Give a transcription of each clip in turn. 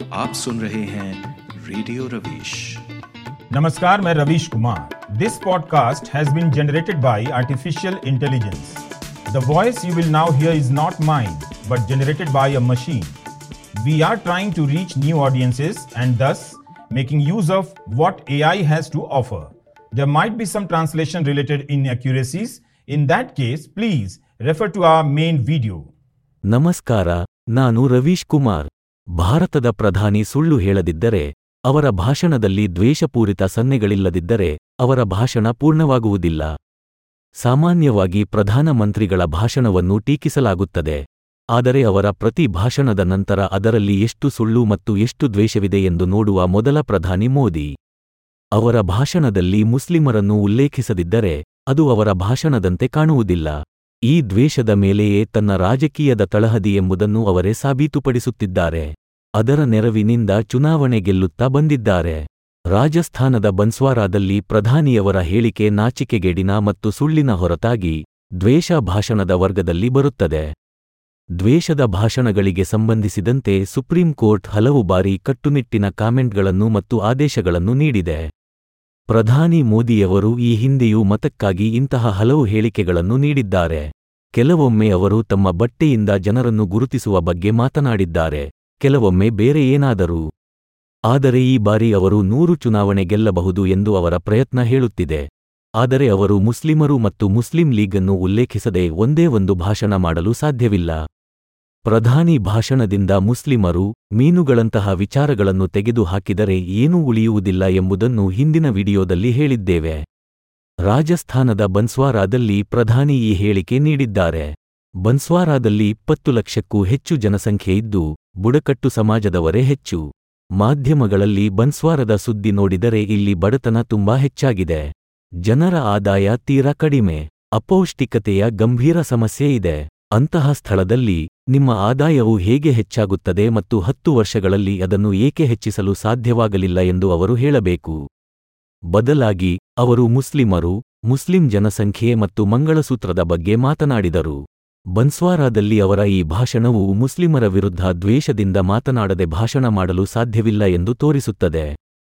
आप सुन रहे हैं रेडियो रवीश नमस्कार मैं Ravish Kumar this podcast has been generated by artificial intelligence the voice you will now hear is not mine but generated by a machine we are trying to reach new audiences and thus making use of what AI has to offer. There might be some translation related inaccuracies. In that case, please refer to our main video. ನಮಸ್ಕಾರ ನಾನು ರವೀಶ್ ಕುಮಾರ್ ಭಾರತದ ಪ್ರಧಾನಿ ಸುಳ್ಳು ಹೇಳದಿದ್ದರೆ ಅವರ ಭಾಷಣದಲ್ಲಿ ದ್ವೇಷಪೂರಿತ ಸನ್ನೆಗಳಿಲ್ಲದಿದ್ದರೆ ಅವರ ಭಾಷಣ ಪೂರ್ಣವಾಗುವುದಿಲ್ಲ ಸಾಮಾನ್ಯವಾಗಿ ಪ್ರಧಾನಮಂತ್ರಿಗಳ ಭಾಷಣವನ್ನು ಟೀಕಿಸಲಾಗುತ್ತದೆ ಆದರೆ ಅವರ ಪ್ರತಿ ಭಾಷಣದ ನಂತರ ಅದರಲ್ಲಿ ಎಷ್ಟು ಸುಳ್ಳು ಮತ್ತು ಎಷ್ಟು ದ್ವೇಷವಿದೆ ಎಂದು ನೋಡುವ ಮೊದಲ ಪ್ರಧಾನಿ ಮೋದಿ ಅವರ ಭಾಷಣದಲ್ಲಿ ಮುಸ್ಲಿಮರನ್ನು ಉಲ್ಲೇಖಿಸದಿದ್ದರೆ ಅದು ಅವರ ಭಾಷಣದಂತೆ ಕಾಣುವುದಿಲ್ಲ ಈ ದ್ವೇಷದ ಮೇಲೆಯೇ ತನ್ನ ರಾಜಕೀಯದ ತಳಹದಿ ಎಂಬುದನ್ನು ಅವರೇ ಸಾಬೀತುಪಡಿಸುತ್ತಿದ್ದಾರೆ ಅದರ ನೆರವಿನಿಂದ ಚುನಾವಣೆ ಗೆಲ್ಲುತ್ತಾ ಬಂದಿದ್ದಾರೆ ರಾಜಸ್ಥಾನದ ಬನ್ಸ್ವಾರಾದಲ್ಲಿ ಪ್ರಧಾನಿಯವರ ಹೇಳಿಕೆ ನಾಚಿಕೆಗೇಡಿನ ಮತ್ತು ಸುಳ್ಳಿನ ಹೊರತಾಗಿ ದ್ವೇಷ ಭಾಷಣದ ವರ್ಗದಲ್ಲಿ ಬರುತ್ತದೆ ದ್ವೇಷದ ಭಾಷಣಗಳಿಗೆ ಸಂಬಂಧಿಸಿದಂತೆ ಸುಪ್ರೀಂ ಕೋರ್ಟ್ ಹಲವು ಬಾರಿ ಕಟ್ಟುನಿಟ್ಟಿನ ಕಾಮೆಂಟ್ಗಳನ್ನು ಮತ್ತು ಆದೇಶಗಳನ್ನು ನೀಡಿದೆ ಪ್ರಧಾನಿ ಮೋದಿಯವರು ಈ ಹಿಂದೆಯೂ ಮತಕ್ಕಾಗಿ ಇಂತಹ ಹಲವು ಹೇಳಿಕೆಗಳನ್ನು ನೀಡಿದ್ದಾರೆ ಕೆಲವೊಮ್ಮೆ ಅವರು ತಮ್ಮ ಬಟ್ಟೆಯಿಂದ ಜನರನ್ನು ಗುರುತಿಸುವ ಬಗ್ಗೆ ಮಾತನಾಡಿದ್ದಾರೆ ಕೆಲವೊಮ್ಮೆ ಬೇರೆ ಏನಾದರೂ ಆದರೆ ಈ ಬಾರಿ ಅವರು ನೂರು ಚುನಾವಣೆ ಗೆಲ್ಲಬಹುದು ಎಂದು ಅವರ ಪ್ರಯತ್ನ ಹೇಳುತ್ತಿದೆ ಆದರೆ ಅವರು ಮುಸ್ಲಿಮರು ಮತ್ತು ಮುಸ್ಲಿಂ ಲೀಗನ್ನು ಉಲ್ಲೇಖಿಸದೆ ಒಂದೇ ಒಂದು ಭಾಷಣ ಮಾಡಲು ಸಾಧ್ಯವಿಲ್ಲ ಪ್ರಧಾನಿ ಭಾಷಣದಿಂದ ಮುಸ್ಲಿಮರು ಮೀನುಗಳಂತಹ ವಿಚಾರಗಳನ್ನು ತೆಗೆದುಹಾಕಿದರೆ ಏನೂ ಉಳಿಯುವುದಿಲ್ಲ ಎಂಬುದನ್ನು ಹಿಂದಿನ ವಿಡಿಯೋದಲ್ಲಿ ಹೇಳಿದ್ದೇವೆ ರಾಜಸ್ಥಾನದ ಬನ್ಸ್ವಾರಾದಲ್ಲಿ ಪ್ರಧಾನಿ ಈ ಹೇಳಿಕೆ ನೀಡಿದ್ದಾರೆ ಬನ್ಸ್ವಾರಾದಲ್ಲಿ ಇಪ್ಪತ್ತು ಲಕ್ಷಕ್ಕೂ ಹೆಚ್ಚು ಜನಸಂಖ್ಯೆ ಇದ್ದು ಬುಡಕಟ್ಟು ಸಮಾಜದವರೇ ಹೆಚ್ಚು ಮಾಧ್ಯಮಗಳಲ್ಲಿ ಬನ್ಸ್ವಾರದ ಸುದ್ದಿ ನೋಡಿದರೆ ಇಲ್ಲಿ ಬಡತನ ತುಂಬಾ ಹೆಚ್ಚಾಗಿದೆ ಜನರ ಆದಾಯ ತೀರಾ ಕಡಿಮೆ ಅಪೌಷ್ಟಿಕತೆಯ ಗಂಭೀರ ಸಮಸ್ಯೆ ಇದೆ ಅಂತಹ ಸ್ಥಳದಲ್ಲಿ ನಿಮ್ಮ ಆದಾಯವು ಹೇಗೆ ಹೆಚ್ಚಾಗುತ್ತದೆ ಮತ್ತು ಹತ್ತು ವರ್ಷಗಳಲ್ಲಿ ಅದನ್ನು ಏಕೆ ಹೆಚ್ಚಿಸಲು ಸಾಧ್ಯವಾಗಲಿಲ್ಲ ಎಂದು ಅವರು ಹೇಳಬೇಕು ಬದಲಾಗಿ ಅವರು ಮುಸ್ಲಿಮರು ಮುಸ್ಲಿಂ ಜನಸಂಖ್ಯೆ ಮತ್ತು ಮಂಗಳಸೂತ್ರದ ಬಗ್ಗೆ ಮಾತನಾಡಿದರು ಬನ್ಸ್ವಾರಾದಲ್ಲಿ ಅವರ ಈ ಭಾಷಣವು ಮುಸ್ಲಿಮರ ವಿರುದ್ಧ ದ್ವೇಷದಿಂದ ಮಾತನಾಡದೆ ಭಾಷಣ ಮಾಡಲು ಸಾಧ್ಯವಿಲ್ಲ ಎಂದು ತೋರಿಸುತ್ತದೆ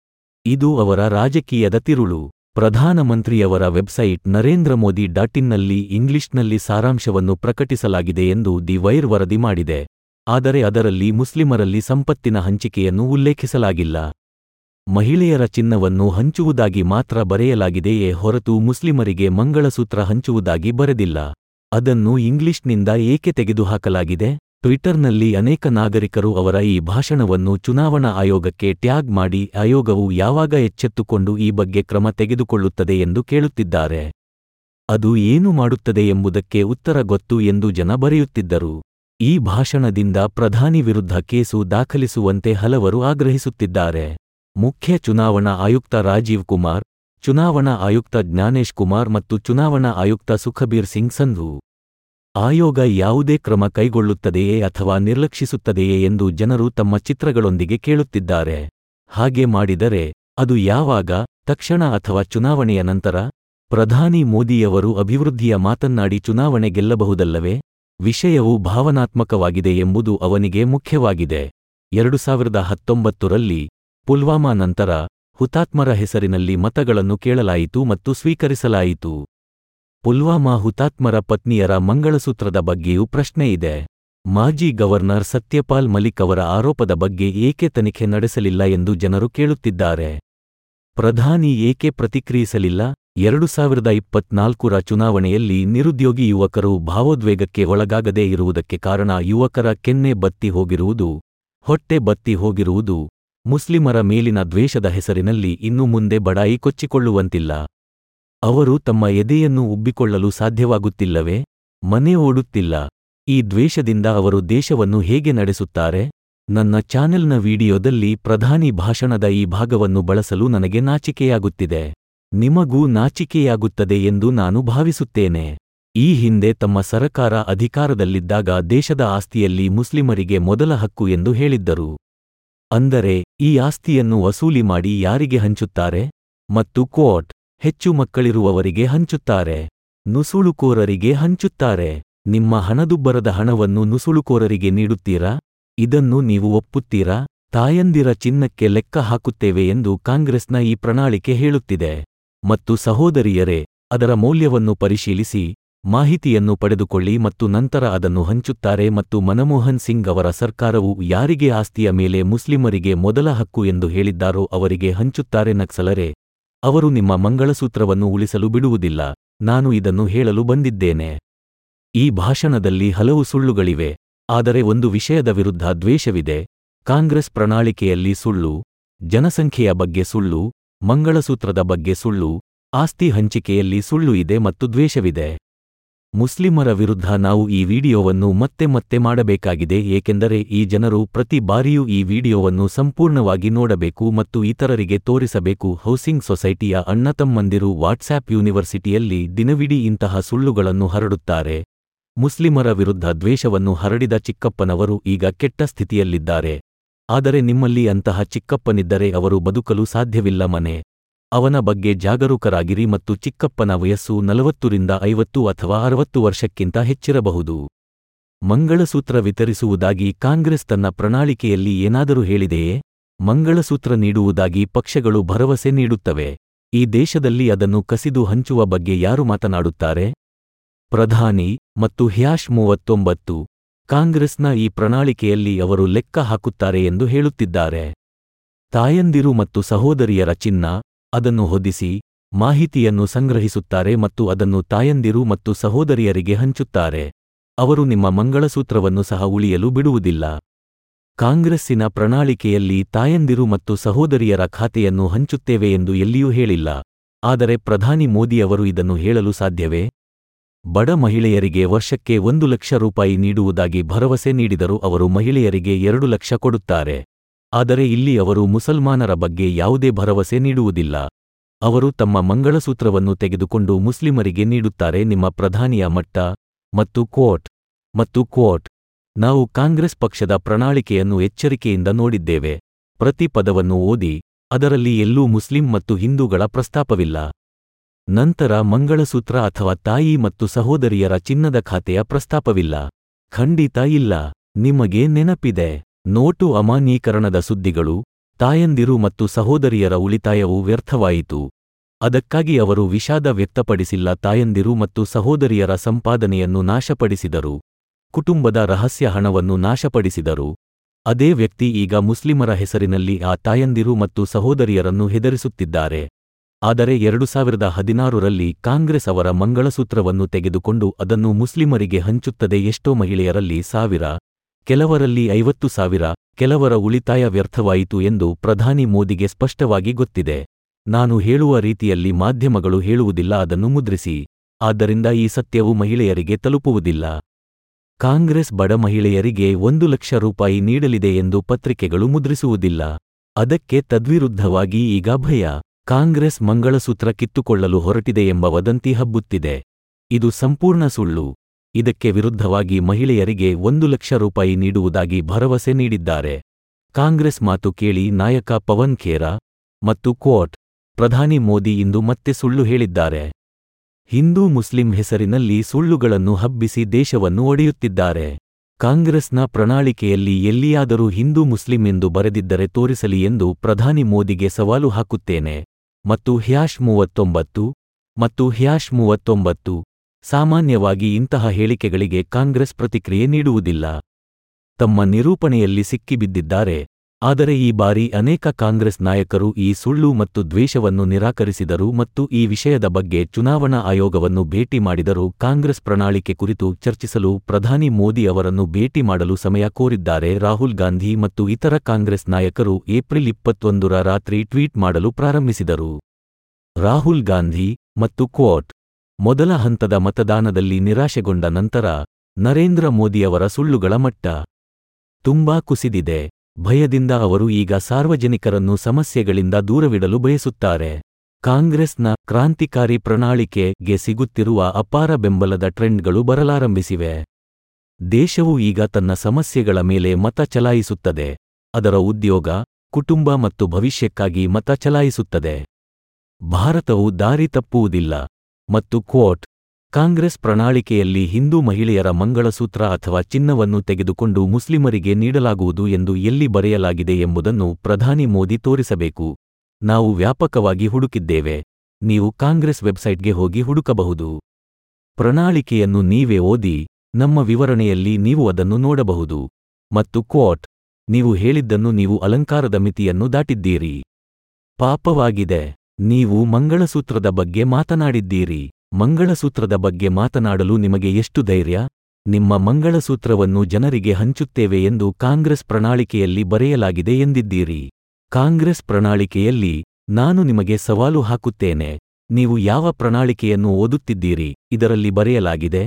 ಇದು ಅವರ ರಾಜಕೀಯದ ತಿರುಳು ಪ್ರಧಾನಮಂತ್ರಿಯವರ ವೆಬ್ಸೈಟ್ ನರೇಂದ್ರ ಮೋದಿ ಡಾಟ್ ಇನ್ನಲ್ಲಿ ಇಂಗ್ಲಿಷ್ನಲ್ಲಿ ಸಾರಾಂಶವನ್ನು ಪ್ರಕಟಿಸಲಾಗಿದೆ ಎಂದು ದಿ ವೈರ್ ವರದಿ ಮಾಡಿದೆ ಆದರೆ ಅದರಲ್ಲಿ ಮುಸ್ಲಿಮರಲ್ಲಿ ಸಂಪತ್ತಿನ ಹಂಚಿಕೆಯನ್ನು ಉಲ್ಲೇಖಿಸಲಾಗಿಲ್ಲ ಮಹಿಳೆಯರ ಚಿನ್ನವನ್ನು ಹಂಚುವುದಾಗಿ ಮಾತ್ರ ಬರೆಯಲಾಗಿದೆಯೇ ಹೊರತು ಮುಸ್ಲಿಮರಿಗೆ ಮಂಗಳಸೂತ್ರ ಹಂಚುವುದಾಗಿ ಬರೆದಿಲ್ಲ ಅದನ್ನು ಇಂಗ್ಲಿಷ್ನಿಂದ ಏಕೆ ತೆಗೆದುಹಾಕಲಾಗಿದೆ ಟ್ವಿಟರ್ನಲ್ಲಿ ಅನೇಕ ನಾಗರಿಕರು ಅವರ ಈ ಭಾಷಣವನ್ನು ಚುನಾವಣಾ ಆಯೋಗಕ್ಕೆ ಟ್ಯಾಗ್ ಮಾಡಿ ಆಯೋಗವು ಯಾವಾಗ ಎಚ್ಚೆತ್ತುಕೊಂಡು ಈ ಬಗ್ಗೆ ಕ್ರಮ ತೆಗೆದುಕೊಳ್ಳುತ್ತದೆ ಎಂದು ಕೇಳುತ್ತಿದ್ದಾರೆ ಅದು ಏನು ಮಾಡುತ್ತದೆ ಎಂಬುದಕ್ಕೆ ಉತ್ತರ ಗೊತ್ತು ಎಂದು ಜನ ಬರೆಯುತ್ತಿದ್ದರು ಈ ಭಾಷಣದಿಂದ ಪ್ರಧಾನಿ ವಿರುದ್ಧ ಕೇಸು ದಾಖಲಿಸುವಂತೆ ಹಲವರು ಆಗ್ರಹಿಸುತ್ತಿದ್ದಾರೆ ಮುಖ್ಯ ಚುನಾವಣಾ ಆಯುಕ್ತ ರಾಜೀವ್ ಕುಮಾರ್ ಚುನಾವಣಾ ಆಯುಕ್ತ ಜ್ಞಾನೇಶ್ ಕುಮಾರ್ ಮತ್ತು ಚುನಾವಣಾ ಆಯುಕ್ತ ಸುಖಬೀರ್ ಸಿಂಗ್ ಸಂಧು ಆಯೋಗ ಯಾವುದೇ ಕ್ರಮ ಕೈಗೊಳ್ಳುತ್ತದೆಯೇ ಅಥವಾ ನಿರ್ಲಕ್ಷಿಸುತ್ತದೆಯೇ ಎಂದು ಜನರು ತಮ್ಮ ಚಿತ್ರಗಳೊಂದಿಗೆ ಕೇಳುತ್ತಿದ್ದಾರೆ ಹಾಗೆ ಮಾಡಿದರೆ ಅದು ಯಾವಾಗ ತಕ್ಷಣ ಅಥವಾ ಚುನಾವಣೆಯ ನಂತರ ಪ್ರಧಾನಿ ಮೋದಿಯವರು ಅಭಿವೃದ್ಧಿಯ ಮಾತನ್ನಾಡಿ ಚುನಾವಣೆ ಗೆಲ್ಲಬಹುದಲ್ಲವೇ ವಿಷಯವು ಭಾವನಾತ್ಮಕವಾಗಿದೆ ಎಂಬುದು ಅವನಿಗೆ ಮುಖ್ಯವಾಗಿದೆ ಎರಡು ಸಾವಿರದ ಹತ್ತೊಂಬತ್ತರಲ್ಲಿ ಪುಲ್ವಾಮಾ ನಂತರ ಹುತಾತ್ಮರ ಹೆಸರಿನಲ್ಲಿ ಮತಗಳನ್ನು ಕೇಳಲಾಯಿತು ಮತ್ತು ಸ್ವೀಕರಿಸಲಾಯಿತು ಪುಲ್ವಾಮಾ ಹುತಾತ್ಮರ ಪತ್ನಿಯರ ಮಂಗಳಸೂತ್ರದ ಬಗ್ಗೆಯೂ ಪ್ರಶ್ನೆ ಇದೆ ಮಾಜಿ ಗವರ್ನರ್ ಸತ್ಯಪಾಲ್ ಮಲಿಕ್ ಅವರ ಆರೋಪದ ಬಗ್ಗೆ ಏಕೆ ತನಿಖೆ ನಡೆಸಲಿಲ್ಲ ಎಂದು ಜನರು ಕೇಳುತ್ತಿದ್ದಾರೆ ಪ್ರಧಾನಿ ಏಕೆ ಪ್ರತಿಕ್ರಿಯಿಸಲಿಲ್ಲ ಎರಡು ಸಾವಿರದ ಇಪ್ಪತ್ನಾಲ್ಕರ ಚುನಾವಣೆಯಲ್ಲಿ ನಿರುದ್ಯೋಗಿ ಯುವಕರು ಭಾವೋದ್ವೇಗಕ್ಕೆ ಒಳಗಾಗದೇ ಇರುವುದಕ್ಕೆ ಕಾರಣ ಯುವಕರ ಕೆನ್ನೆ ಬತ್ತಿ ಹೋಗಿರುವುದು ಹೊಟ್ಟೆ ಬತ್ತಿ ಹೋಗಿರುವುದು ಮುಸ್ಲಿಮರ ಮೇಲಿನ ದ್ವೇಷದ ಹೆಸರಿನಲ್ಲಿ ಇನ್ನು ಮುಂದೆ ಬಡಾಯಿ ಕೊಚ್ಚಿಕೊಳ್ಳುವಂತಿಲ್ಲ ಅವರು ತಮ್ಮ ಎದೆಯನ್ನು ಉಬ್ಬಿಕೊಳ್ಳಲು ಸಾಧ್ಯವಾಗುತ್ತಿಲ್ಲವೇ ಮನೆ ಓಡುತ್ತಿಲ್ಲ ಈ ದ್ವೇಷದಿಂದ ಅವರು ದೇಶವನ್ನು ಹೇಗೆ ನಡೆಸುತ್ತಾರೆ ನನ್ನ ಚಾನೆಲ್ನ ವಿಡಿಯೋದಲ್ಲಿ ಪ್ರಧಾನಿ ಭಾಷಣದ ಈ ಭಾಗವನ್ನು ಬಳಸಲು ನನಗೆ ನಾಚಿಕೆಯಾಗುತ್ತಿದೆ ನಿಮಗೂ ನಾಚಿಕೆಯಾಗುತ್ತದೆ ಎಂದು ನಾನು ಭಾವಿಸುತ್ತೇನೆ ಈ ಹಿಂದೆ ತಮ್ಮ ಸರಕಾರ ಅಧಿಕಾರದಲ್ಲಿದ್ದಾಗ ದೇಶದ ಆಸ್ತಿಯಲ್ಲಿ ಮುಸ್ಲಿಮರಿಗೆ ಮೊದಲ ಹಕ್ಕು ಎಂದು ಹೇಳಿದ್ದರು ಅಂದರೆ ಈ ಆಸ್ತಿಯನ್ನು ವಸೂಲಿ ಮಾಡಿ ಯಾರಿಗೆ ಹಂಚುತ್ತಾರೆ ಮತ್ತು ಕೋಟ್ ಹೆಚ್ಚು ಮಕ್ಕಳಿರುವವರಿಗೆ ಹಂಚುತ್ತಾರೆ ನುಸುಳುಕೋರರಿಗೆ ಹಂಚುತ್ತಾರೆ ನಿಮ್ಮ ಹಣದುಬ್ಬರದ ಹಣವನ್ನು ನುಸುಳುಕೋರರಿಗೆ ನೀಡುತ್ತೀರಾ ಇದನ್ನು ನೀವು ಒಪ್ಪುತ್ತೀರಾ ತಾಯಂದಿರ ಚಿನ್ನಕ್ಕೆ ಲೆಕ್ಕ ಹಾಕುತ್ತೇವೆ ಎಂದು ಕಾಂಗ್ರೆಸ್ನ ಈ ಪ್ರಣಾಳಿಕೆ ಹೇಳುತ್ತಿದೆ ಮತ್ತು ಸಹೋದರಿಯರೇ ಅದರ ಮೌಲ್ಯವನ್ನು ಪರಿಶೀಲಿಸಿ ಮಾಹಿತಿಯನ್ನು ಪಡೆದುಕೊಳ್ಳಿ ಮತ್ತು ನಂತರ ಅದನ್ನು ಹಂಚುತ್ತಾರೆ ಮತ್ತು ಮನಮೋಹನ್ ಸಿಂಗ್ ಅವರ ಸರ್ಕಾರವು ಯಾರಿಗೆ ಆಸ್ತಿಯ ಮೇಲೆ ಮುಸ್ಲಿಮರಿಗೆ ಮೊದಲ ಹಕ್ಕು ಎಂದು ಹೇಳಿದ್ದಾರೋ ಅವರಿಗೆ ಹಂಚುತ್ತಾರೆ ನಕ್ಸಲರೇ ಅವರು ನಿಮ್ಮ ಮಂಗಳಸೂತ್ರವನ್ನು ಉಳಿಸಲು ಬಿಡುವುದಿಲ್ಲ ನಾನು ಇದನ್ನು ಹೇಳಲು ಬಂದಿದ್ದೇನೆ ಈ ಭಾಷಣದಲ್ಲಿ ಹಲವು ಸುಳ್ಳುಗಳಿವೆ ಆದರೆ ಒಂದು ವಿಷಯದ ವಿರುದ್ಧ ದ್ವೇಷವಿದೆ ಕಾಂಗ್ರೆಸ್ ಪ್ರಣಾಳಿಕೆಯಲ್ಲಿ ಸುಳ್ಳು ಜನಸಂಖ್ಯೆಯ ಬಗ್ಗೆ ಸುಳ್ಳು ಮಂಗಳಸೂತ್ರದ ಬಗ್ಗೆ ಸುಳ್ಳು ಆಸ್ತಿ ಹಂಚಿಕೆಯಲ್ಲಿ ಸುಳ್ಳು ಇದೆ ಮತ್ತು ದ್ವೇಷವಿದೆ ಮುಸ್ಲಿಮರ ವಿರುದ್ಧ ನಾವು ಈ ವಿಡಿಯೋವನ್ನು ಮತ್ತೆ ಮತ್ತೆ ಮಾಡಬೇಕಾಗಿದೆ ಏಕೆಂದರೆ ಈ ಜನರು ಪ್ರತಿ ಬಾರಿಯೂ ಈ ವಿಡಿಯೋವನ್ನು ಸಂಪೂರ್ಣವಾಗಿ ನೋಡಬೇಕು ಮತ್ತು ಇತರರಿಗೆ ತೋರಿಸಬೇಕು ಹೌಸಿಂಗ್ ಸೊಸೈಟಿಯ ಅಣ್ಣತಮ್ಮಂದಿರು ವಾಟ್ಸ್ಆಪ್ ಯೂನಿವರ್ಸಿಟಿಯಲ್ಲಿ ದಿನವಿಡೀ ಇಂತಹ ಸುಳ್ಳುಗಳನ್ನು ಹರಡುತ್ತಾರೆ ಮುಸ್ಲಿಮರ ವಿರುದ್ಧ ದ್ವೇಷವನ್ನು ಹರಡಿದ ಚಿಕ್ಕಪ್ಪನವರು ಈಗ ಕೆಟ್ಟ ಸ್ಥಿತಿಯಲ್ಲಿದ್ದಾರೆ ಆದರೆ ನಿಮ್ಮಲ್ಲಿ ಅಂತಹ ಚಿಕ್ಕಪ್ಪನಿದ್ದರೆ ಅವರು ಬದುಕಲು ಸಾಧ್ಯವಿಲ್ಲ ಮನೆ ಅವನ ಬಗ್ಗೆ ಜಾಗರೂಕರಾಗಿರಿ ಮತ್ತು ಚಿಕ್ಕಪ್ಪನ ವಯಸ್ಸು ನಲವತ್ತರಿಂದ ಐವತ್ತು ಅಥವಾ ಅರವತ್ತು ವರ್ಷಕ್ಕಿಂತ ಹೆಚ್ಚಿರಬಹುದು ಮಂಗಳಸೂತ್ರ ವಿತರಿಸುವುದಾಗಿ ಕಾಂಗ್ರೆಸ್ ತನ್ನ ಪ್ರಣಾಳಿಕೆಯಲ್ಲಿ ಏನಾದರೂ ಹೇಳಿದೆಯೇ ಮಂಗಳಸೂತ್ರ ನೀಡುವುದಾಗಿ ಪಕ್ಷಗಳು ಭರವಸೆ ನೀಡುತ್ತವೆ ಈ ದೇಶದಲ್ಲಿ ಅದನ್ನು ಕಸಿದು ಹಂಚುವ ಬಗ್ಗೆ ಯಾರು ಮಾತನಾಡುತ್ತಾರೆ ಪ್ರಧಾನಿ ಮತ್ತು ಹ್ಯಾಶ್ ಮೂವತ್ತೊಂಬತ್ತು ಕಾಂಗ್ರೆಸ್ನ ಈ ಪ್ರಣಾಳಿಕೆಯಲ್ಲಿ ಅವರು ಲೆಕ್ಕ ಹಾಕುತ್ತಾರೆ ಎಂದು ಹೇಳುತ್ತಿದ್ದಾರೆ ತಾಯಂದಿರು ಮತ್ತು ಸಹೋದರಿಯರ ಚಿನ್ನ ಅದನ್ನು ಹೊದಿಸಿ ಮಾಹಿತಿಯನ್ನು ಸಂಗ್ರಹಿಸುತ್ತಾರೆ ಮತ್ತು ಅದನ್ನು ತಾಯಂದಿರು ಮತ್ತು ಸಹೋದರಿಯರಿಗೆ ಹಂಚುತ್ತಾರೆ ಅವರು ನಿಮ್ಮ ಮಂಗಳಸೂತ್ರವನ್ನು ಸಹ ಉಳಿಯಲು ಬಿಡುವುದಿಲ್ಲ ಕಾಂಗ್ರೆಸ್ಸಿನ ಪ್ರಣಾಳಿಕೆಯಲ್ಲಿ ತಾಯಂದಿರು ಮತ್ತು ಸಹೋದರಿಯರ ಖಾತೆಯನ್ನು ಹಂಚುತ್ತೇವೆ ಎಂದು ಎಲ್ಲಿಯೂ ಹೇಳಿಲ್ಲ ಆದರೆ ಪ್ರಧಾನಿ ಮೋದಿಯವರು ಇದನ್ನು ಹೇಳಲು ಸಾಧ್ಯವೇ ಬಡ ಮಹಿಳೆಯರಿಗೆ ವರ್ಷಕ್ಕೆ ಒಂದು ಲಕ್ಷ ರೂಪಾಯಿ ನೀಡುವುದಾಗಿ ಭರವಸೆ ನೀಡಿದರು ಅವರು ಮಹಿಳೆಯರಿಗೆ ಎರಡು ಲಕ್ಷ ಕೊಡುತ್ತಾರೆ ಆದರೆ ಇಲ್ಲಿ ಅವರು ಮುಸಲ್ಮಾನರ ಬಗ್ಗೆ ಯಾವುದೇ ಭರವಸೆ ನೀಡುವುದಿಲ್ಲ ಅವರು ತಮ್ಮ ಮಂಗಳಸೂತ್ರವನ್ನು ತೆಗೆದುಕೊಂಡು ಮುಸ್ಲಿಮರಿಗೆ ನೀಡುತ್ತಾರೆ ನಿಮ್ಮ ಪ್ರಧಾನಿಯ ಮಟ್ಟ ಮತ್ತು ಕೋಟ್ ಮತ್ತು ಕೋಟ್ ನಾವು ಕಾಂಗ್ರೆಸ್ ಪಕ್ಷದ ಪ್ರಣಾಳಿಕೆಯನ್ನು ಎಚ್ಚರಿಕೆಯಿಂದ ನೋಡಿದ್ದೇವೆ ಪ್ರತಿ ಪದವನ್ನು ಓದಿ ಅದರಲ್ಲಿ ಎಲ್ಲೂ ಮುಸ್ಲಿಂ ಮತ್ತು ಹಿಂದೂಗಳ ಪ್ರಸ್ತಾಪವಿಲ್ಲ ನಂತರ ಮಂಗಳಸೂತ್ರ ಅಥವಾ ತಾಯಿ ಮತ್ತು ಸಹೋದರಿಯರ ಚಿನ್ನದ ಖಾತೆಯ ಪ್ರಸ್ತಾಪವಿಲ್ಲ ಖಂಡಿತ ಇಲ್ಲ ನಿಮಗೆ ನೆನಪಿದೆ ನೋಟು ಅಮಾನ್ಯೀಕರಣದ ಸುದ್ದಿಗಳು ತಾಯಂದಿರು ಮತ್ತು ಸಹೋದರಿಯರ ಉಳಿತಾಯವು ವ್ಯರ್ಥವಾಯಿತು ಅದಕ್ಕಾಗಿ ಅವರು ವಿಷಾದ ವ್ಯಕ್ತಪಡಿಸಿಲ್ಲ ತಾಯಂದಿರು ಮತ್ತು ಸಹೋದರಿಯರ ಸಂಪಾದನೆಯನ್ನು ನಾಶಪಡಿಸಿದರು ಕುಟುಂಬದ ರಹಸ್ಯ ಹಣವನ್ನು ನಾಶಪಡಿಸಿದರು ಅದೇ ವ್ಯಕ್ತಿ ಈಗ ಮುಸ್ಲಿಮರ ಹೆಸರಿನಲ್ಲಿ ಆ ತಾಯಂದಿರು ಮತ್ತು ಸಹೋದರಿಯರನ್ನು ಹೆದರಿಸುತ್ತಿದ್ದಾರೆ ಆದರೆ ಎರಡು ಸಾವಿರದ ಹದಿನಾರರಲ್ಲಿ ಕಾಂಗ್ರೆಸ್ ಅವರ ಮಂಗಳಸೂತ್ರವನ್ನು ತೆಗೆದುಕೊಂಡು ಅದನ್ನು ಮುಸ್ಲಿಮರಿಗೆ ಹಂಚುತ್ತದೆ ಎಷ್ಟೋ ಮಹಿಳೆಯರಲ್ಲಿ ಸಾವಿರ ಕೆಲವರಲ್ಲಿ ಐವತ್ತು ಸಾವಿರ ಕೆಲವರ ಉಳಿತಾಯ ವ್ಯರ್ಥವಾಯಿತು ಎಂದು ಪ್ರಧಾನಿ ಮೋದಿಗೆ ಸ್ಪಷ್ಟವಾಗಿ ಗೊತ್ತಿದೆ ನಾನು ಹೇಳುವ ರೀತಿಯಲ್ಲಿ ಮಾಧ್ಯಮಗಳು ಹೇಳುವುದಿಲ್ಲ ಅದನ್ನು ಮುದ್ರಿಸಿ ಆದ್ದರಿಂದ ಈ ಸತ್ಯವು ಮಹಿಳೆಯರಿಗೆ ತಲುಪುವುದಿಲ್ಲ ಕಾಂಗ್ರೆಸ್ ಬಡ ಮಹಿಳೆಯರಿಗೆ ಒಂದು ಲಕ್ಷ ರೂಪಾಯಿ ನೀಡಲಿದೆ ಎಂದು ಪತ್ರಿಕೆಗಳು ಮುದ್ರಿಸುವುದಿಲ್ಲ ಅದಕ್ಕೆ ತದ್ವಿರುದ್ಧವಾಗಿ ಈಗ ಭಯ ಕಾಂಗ್ರೆಸ್ ಮಂಗಳಸೂತ್ರ ಕಿತ್ತುಕೊಳ್ಳಲು ಹೊರಟಿದೆ ಎಂಬ ವದಂತಿ ಹಬ್ಬುತ್ತಿದೆ ಇದು ಸಂಪೂರ್ಣ ಸುಳ್ಳು ಇದಕ್ಕೆ ವಿರುದ್ಧವಾಗಿ ಮಹಿಳೆಯರಿಗೆ ಒಂದು ಲಕ್ಷ ರೂಪಾಯಿ ನೀಡುವುದಾಗಿ ಭರವಸೆ ನೀಡಿದ್ದಾರೆ ಕಾಂಗ್ರೆಸ್ ಮಾತು ಕೇಳಿ ನಾಯಕ ಪವನ್ ಖೇರಾ ಮತ್ತು ಕೋಟ್ ಪ್ರಧಾನಿ ಮೋದಿ ಇಂದು ಮತ್ತೆ ಸುಳ್ಳು ಹೇಳಿದ್ದಾರೆ ಹಿಂದೂ ಮುಸ್ಲಿಂ ಹೆಸರಿನಲ್ಲಿ ಸುಳ್ಳುಗಳನ್ನು ಹಬ್ಬಿಸಿ ದೇಶವನ್ನು ಒಡೆಯುತ್ತಿದ್ದಾರೆ ಕಾಂಗ್ರೆಸ್ನ ಪ್ರಣಾಳಿಕೆಯಲ್ಲಿ ಎಲ್ಲಿಯಾದರೂ ಹಿಂದೂ ಮುಸ್ಲಿಂ ಎಂದು ಬರೆದಿದ್ದರೆ ತೋರಿಸಲಿ ಎಂದು ಪ್ರಧಾನಿ ಮೋದಿಗೆ ಸವಾಲು ಹಾಕುತ್ತೇನೆ ಮತ್ತು ಹ್ಯಾಶ್ ಮೂವತ್ತೊಂಬತ್ತು ಮತ್ತು ಹ್ಯಾಶ್ ಮೂವತ್ತೊಂಬತ್ತು ಸಾಮಾನ್ಯವಾಗಿ ಇಂತಹ ಹೇಳಿಕೆಗಳಿಗೆ ಕಾಂಗ್ರೆಸ್ ಪ್ರತಿಕ್ರಿಯೆ ನೀಡುವುದಿಲ್ಲ ತಮ್ಮ ನಿರೂಪಣೆಯಲ್ಲಿ ಸಿಕ್ಕಿಬಿದ್ದಿದ್ದಾರೆ ಆದರೆ ಈ ಬಾರಿ ಅನೇಕ ಕಾಂಗ್ರೆಸ್ ನಾಯಕರು ಈ ಸುಳ್ಳು ಮತ್ತು ದ್ವೇಷವನ್ನು ನಿರಾಕರಿಸಿದರು ಮತ್ತು ಈ ವಿಷಯದ ಬಗ್ಗೆ ಚುನಾವಣಾ ಆಯೋಗವನ್ನು ಭೇಟಿ ಮಾಡಿದರು ಕಾಂಗ್ರೆಸ್ ಪ್ರಣಾಳಿಕೆ ಕುರಿತು ಚರ್ಚಿಸಲು ಪ್ರಧಾನಿ ಮೋದಿ ಅವರನ್ನು ಭೇಟಿ ಮಾಡಲು ಸಮಯ ಕೋರಿದ್ದಾರೆ ರಾಹುಲ್ ಗಾಂಧಿ ಮತ್ತು ಇತರ ಕಾಂಗ್ರೆಸ್ ನಾಯಕರು ಏಪ್ರಿಲ್ ಇಪ್ಪತ್ತೊಂದರ ರಾತ್ರಿ ಟ್ವೀಟ್ ಮಾಡಲು ಪ್ರಾರಂಭಿಸಿದರು ರಾಹುಲ್ ಗಾಂಧಿ ಮತ್ತು ಕೋಟ್ ಮೊದಲ ಹಂತದ ಮತದಾನದಲ್ಲಿ ನಿರಾಶೆಗೊಂಡ ನಂತರ ನರೇಂದ್ರ ಮೋದಿಯವರ ಸುಳ್ಳುಗಳ ಮಟ್ಟ ತುಂಬಾ ಕುಸಿದಿದೆ ಭಯದಿಂದ ಅವರು ಈಗ ಸಾರ್ವಜನಿಕರನ್ನು ಸಮಸ್ಯೆಗಳಿಂದ ದೂರವಿಡಲು ಬಯಸುತ್ತಾರೆ ಕಾಂಗ್ರೆಸ್ನ ಕ್ರಾಂತಿಕಾರಿ ಪ್ರಣಾಳಿಕೆಗೆ ಸಿಗುತ್ತಿರುವ ಅಪಾರ ಬೆಂಬಲದ ಟ್ರೆಂಡ್ಗಳು ಬರಲಾರಂಭಿಸಿವೆ ದೇಶವು ಈಗ ತನ್ನ ಸಮಸ್ಯೆಗಳ ಮೇಲೆ ಮತ ಚಲಾಯಿಸುತ್ತದೆ ಅದರ ಉದ್ಯೋಗ ಕುಟುಂಬ ಮತ್ತು ಭವಿಷ್ಯಕ್ಕಾಗಿ ಮತ ಚಲಾಯಿಸುತ್ತದೆ ಭಾರತವು ದಾರಿ ತಪ್ಪುವುದಿಲ್ಲ ಮತ್ತು ಕ್ವೋಟ್ ಕಾಂಗ್ರೆಸ್ ಪ್ರಣಾಳಿಕೆಯಲ್ಲಿ ಹಿಂದೂ ಮಹಿಳೆಯರ ಮಂಗಳಸೂತ್ರ ಅಥವಾ ಚಿನ್ನವನ್ನು ತೆಗೆದುಕೊಂಡು ಮುಸ್ಲಿಮರಿಗೆ ನೀಡಲಾಗುವುದು ಎಂದು ಎಲ್ಲಿ ಬರೆಯಲಾಗಿದೆ ಎಂಬುದನ್ನು ಪ್ರಧಾನಿ ಮೋದಿ ತೋರಿಸಬೇಕು ನಾವು ವ್ಯಾಪಕವಾಗಿ ಹುಡುಕಿದ್ದೇವೆ ನೀವು ಕಾಂಗ್ರೆಸ್ ವೆಬ್ಸೈಟ್ಗೆ ಹೋಗಿ ಹುಡುಕಬಹುದು ಪ್ರಣಾಳಿಕೆಯನ್ನು ನೀವೇ ಓದಿ ನಮ್ಮ ವಿವರಣೆಯಲ್ಲಿ ನೀವು ಅದನ್ನು ನೋಡಬಹುದು ಮತ್ತು ಕ್ವಾಟ್ ನೀವು ಹೇಳಿದ್ದನ್ನು ನೀವು ಅಲಂಕಾರದ ಮಿತಿಯನ್ನು ದಾಟಿದ್ದೀರಿ ಪಾಪವಾಗಿದೆ ನೀವು ಮಂಗಳಸೂತ್ರದ ಬಗ್ಗೆ ಮಾತನಾಡಿದ್ದೀರಿ ಮಂಗಳಸೂತ್ರದ ಬಗ್ಗೆ ಮಾತನಾಡಲು ನಿಮಗೆ ಎಷ್ಟು ಧೈರ್ಯ ನಿಮ್ಮ ಮಂಗಳಸೂತ್ರವನ್ನು ಜನರಿಗೆ ಹಂಚುತ್ತೇವೆ ಎಂದು ಕಾಂಗ್ರೆಸ್ ಪ್ರಣಾಳಿಕೆಯಲ್ಲಿ ಬರೆಯಲಾಗಿದೆ ಎಂದಿದ್ದೀರಿ ಕಾಂಗ್ರೆಸ್ ಪ್ರಣಾಳಿಕೆಯಲ್ಲಿ ನಾನು ನಿಮಗೆ ಸವಾಲು ಹಾಕುತ್ತೇನೆ ನೀವು ಯಾವ ಪ್ರಣಾಳಿಕೆಯನ್ನು ಓದುತ್ತಿದ್ದೀರಿ ಇದರಲ್ಲಿ ಬರೆಯಲಾಗಿದೆ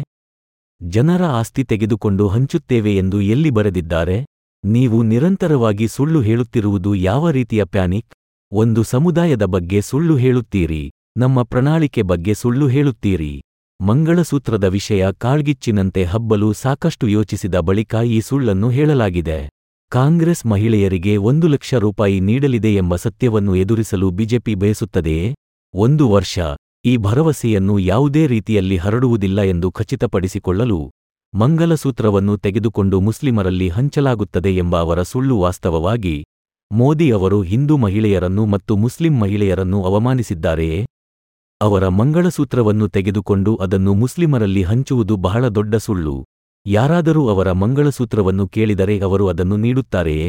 ಜನರ ಆಸ್ತಿ ತೆಗೆದುಕೊಂಡು ಹಂಚುತ್ತೇವೆ ಎಂದು ಎಲ್ಲಿ ಬರೆದಿದ್ದಾರೆ ನೀವು ನಿರಂತರವಾಗಿ ಸುಳ್ಳು ಹೇಳುತ್ತಿರುವುದು ಯಾವ ರೀತಿಯ ಪ್ಯಾನಿಕ್ ಒಂದು ಸಮುದಾಯದ ಬಗ್ಗೆ ಸುಳ್ಳು ಹೇಳುತ್ತೀರಿ ನಮ್ಮ ಪ್ರಣಾಳಿಕೆ ಬಗ್ಗೆ ಸುಳ್ಳು ಹೇಳುತ್ತೀರಿ ಮಂಗಳಸೂತ್ರದ ವಿಷಯ ಕಾಳ್ಗಿಚ್ಚಿನಂತೆ ಹಬ್ಬಲು ಸಾಕಷ್ಟು ಯೋಚಿಸಿದ ಬಳಿಕ ಈ ಸುಳ್ಳನ್ನು ಹೇಳಲಾಗಿದೆ ಕಾಂಗ್ರೆಸ್ ಮಹಿಳೆಯರಿಗೆ ಒಂದು ಲಕ್ಷ ರೂಪಾಯಿ ನೀಡಲಿದೆ ಎಂಬ ಸತ್ಯವನ್ನು ಎದುರಿಸಲು ಬಿಜೆಪಿ ಬಯಸುತ್ತದೆಯೇ ಒಂದು ವರ್ಷ ಈ ಭರವಸೆಯನ್ನು ಯಾವುದೇ ರೀತಿಯಲ್ಲಿ ಹರಡುವುದಿಲ್ಲ ಎಂದು ಖಚಿತಪಡಿಸಿಕೊಳ್ಳಲು ಮಂಗಲಸೂತ್ರವನ್ನು ತೆಗೆದುಕೊಂಡು ಮುಸ್ಲಿಮರಲ್ಲಿ ಹಂಚಲಾಗುತ್ತದೆ ಎಂಬ ಅವರ ಸುಳ್ಳು ವಾಸ್ತವವಾಗಿ ಮೋದಿ ಅವರು ಹಿಂದೂ ಮಹಿಳೆಯರನ್ನು ಮತ್ತು ಮುಸ್ಲಿಂ ಮಹಿಳೆಯರನ್ನು ಅವಮಾನಿಸಿದ್ದಾರೆಯೇ ಅವರ ಮಂಗಳಸೂತ್ರವನ್ನು ತೆಗೆದುಕೊಂಡು ಅದನ್ನು ಮುಸ್ಲಿಮರಲ್ಲಿ ಹಂಚುವುದು ಬಹಳ ದೊಡ್ಡ ಸುಳ್ಳು ಯಾರಾದರೂ ಅವರ ಮಂಗಳಸೂತ್ರವನ್ನು ಕೇಳಿದರೆ ಅವರು ಅದನ್ನು ನೀಡುತ್ತಾರೆಯೇ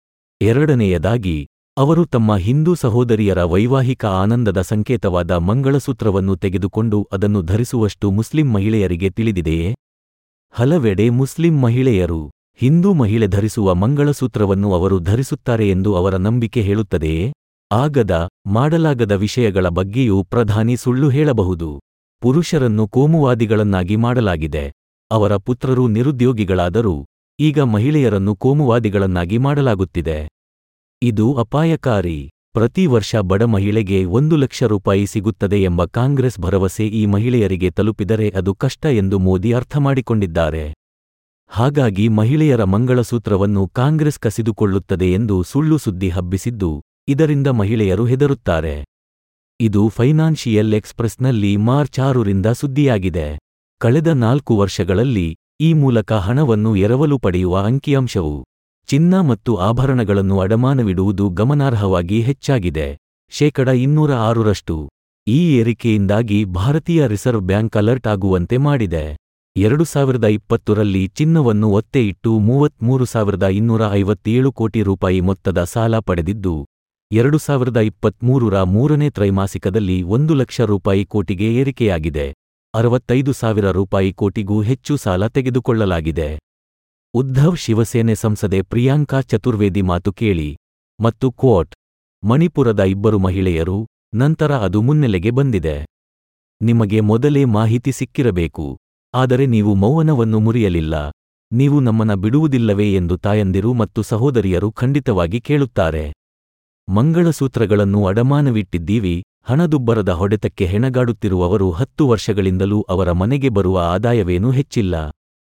ಎರಡನೆಯದಾಗಿ ಅವರು ತಮ್ಮ ಹಿಂದೂ ಸಹೋದರಿಯರ ವೈವಾಹಿಕ ಆನಂದದ ಸಂಕೇತವಾದ ಮಂಗಳಸೂತ್ರವನ್ನು ತೆಗೆದುಕೊಂಡು ಅದನ್ನು ಧರಿಸುವಷ್ಟು ಮುಸ್ಲಿಂ ಮಹಿಳೆಯರಿಗೆ ತಿಳಿದಿದೆಯೇ ಹಲವೆಡೆ ಮುಸ್ಲಿಂ ಮಹಿಳೆಯರು ಹಿಂದೂ ಮಹಿಳೆ ಧರಿಸುವ ಮಂಗಳಸೂತ್ರವನ್ನು ಅವರು ಧರಿಸುತ್ತಾರೆ ಎಂದು ಅವರ ನಂಬಿಕೆ ಹೇಳುತ್ತದೆಯೇ ಆಗದ ಮಾಡಲಾಗದ ವಿಷಯಗಳ ಬಗ್ಗೆಯೂ ಪ್ರಧಾನಿ ಸುಳ್ಳು ಹೇಳಬಹುದು ಪುರುಷರನ್ನು ಕೋಮುವಾದಿಗಳನ್ನಾಗಿ ಮಾಡಲಾಗಿದೆ ಅವರ ಪುತ್ರರು ನಿರುದ್ಯೋಗಿಗಳಾದರೂ ಈಗ ಮಹಿಳೆಯರನ್ನು ಕೋಮುವಾದಿಗಳನ್ನಾಗಿ ಮಾಡಲಾಗುತ್ತಿದೆ ಇದು ಅಪಾಯಕಾರಿ ಪ್ರತಿ ವರ್ಷ ಬಡ ಮಹಿಳೆಗೆ ಒಂದು ಲಕ್ಷ ರೂಪಾಯಿ ಸಿಗುತ್ತದೆ ಎಂಬ ಕಾಂಗ್ರೆಸ್ ಭರವಸೆ ಈ ಮಹಿಳೆಯರಿಗೆ ತಲುಪಿದರೆ ಅದು ಕಷ್ಟ ಎಂದು ಮೋದಿ ಅರ್ಥಮಾಡಿಕೊಂಡಿದ್ದಾರೆ ಹಾಗಾಗಿ ಮಹಿಳೆಯರ ಮಂಗಳಸೂತ್ರವನ್ನು ಕಾಂಗ್ರೆಸ್ ಕಸಿದುಕೊಳ್ಳುತ್ತದೆ ಎಂದು ಸುಳ್ಳು ಸುದ್ದಿ ಹಬ್ಬಿಸಿದ್ದು ಇದರಿಂದ ಮಹಿಳೆಯರು ಹೆದರುತ್ತಾರೆ ಇದು ಫೈನಾನ್ಷಿಯಲ್ ಎಕ್ಸ್‌ಪ್ರೆಸ್‌ನಲ್ಲಿ ಮಾರ್ಚ್ ಆರರಿಂದ ಸುದ್ದಿಯಾಗಿದೆ ಕಳೆದ ನಾಲ್ಕು ವರ್ಷಗಳಲ್ಲಿ ಈ ಮೂಲಕ ಹಣವನ್ನು ಎರವಲು ಪಡೆಯುವ ಅಂಕಿಅಂಶವು ಚಿನ್ನ ಮತ್ತು ಆಭರಣಗಳನ್ನು ಅಡಮಾನವಿಡುವುದು ಗಮನಾರ್ಹವಾಗಿ ಹೆಚ್ಚಾಗಿದೆ ಶೇಕಡ ಇನ್ನೂರ ಆರರಷ್ಟು ಈ ಏರಿಕೆಯಿಂದಾಗಿ ಭಾರತೀಯ ರಿಸರ್ವ್ ಬ್ಯಾಂಕ್ ಅಲರ್ಟ್ ಆಗುವಂತೆ ಮಾಡಿದೆ ಎರಡು ಸಾವಿರದ ಇಪ್ಪತ್ತರಲ್ಲಿ ಚಿನ್ನವನ್ನು ಒತ್ತೆ ಇಟ್ಟು ಮೂವತ್ಮೂರು ಸಾವಿರದ ಇನ್ನೂರ ಐವತ್ತೇಳು ಕೋಟಿ ರೂಪಾಯಿ ಮೊತ್ತದ ಸಾಲ ಪಡೆದಿದ್ದು ಎರಡು ಸಾವಿರದ ಇಪ್ಪತ್ಮೂರರ ಮೂರನೇ ತ್ರೈಮಾಸಿಕದಲ್ಲಿ ಒಂದು ಲಕ್ಷ ರೂಪಾಯಿ ಕೋಟಿಗೆ ಏರಿಕೆಯಾಗಿದೆ ಅರವತ್ತೈದು ಸಾವಿರ ರೂಪಾಯಿ ಕೋಟಿಗೂ ಹೆಚ್ಚು ಸಾಲ ತೆಗೆದುಕೊಳ್ಳಲಾಗಿದೆ ಉದ್ಧವ್ ಶಿವಸೇನೆ ಸಂಸದೆ ಪ್ರಿಯಾಂಕಾ ಚತುರ್ವೇದಿ ಮಾತು ಕೇಳಿ ಮತ್ತು ಕ್ವೋಟ್ ಮಣಿಪುರದ ಇಬ್ಬರು ಮಹಿಳೆಯರು ನಂತರ ಅದು ಮುನ್ನೆಲೆಗೆ ಬಂದಿದೆ ನಿಮಗೆ ಮೊದಲೇ ಮಾಹಿತಿ ಸಿಕ್ಕಿರಬೇಕು ಆದರೆ ನೀವು ಮೌನವನ್ನು ಮುರಿಯಲಿಲ್ಲ ನೀವು ನಮ್ಮನ್ನ ಬಿಡುವುದಿಲ್ಲವೇ ಎಂದು ತಾಯಂದಿರು ಮತ್ತು ಸಹೋದರಿಯರು ಖಂಡಿತವಾಗಿ ಕೇಳುತ್ತಾರೆ ಮಂಗಳಸೂತ್ರಗಳನ್ನು ಅಡಮಾನವಿಟ್ಟಿದ್ದೀವಿ ಹಣದುಬ್ಬರದ ಹೊಡೆತಕ್ಕೆ ಹೆಣಗಾಡುತ್ತಿರುವವರು ಹತ್ತು ವರ್ಷಗಳಿಂದಲೂ ಅವರ ಮನೆಗೆ ಬರುವ ಆದಾಯವೇನೂ ಹೆಚ್ಚಿಲ್ಲ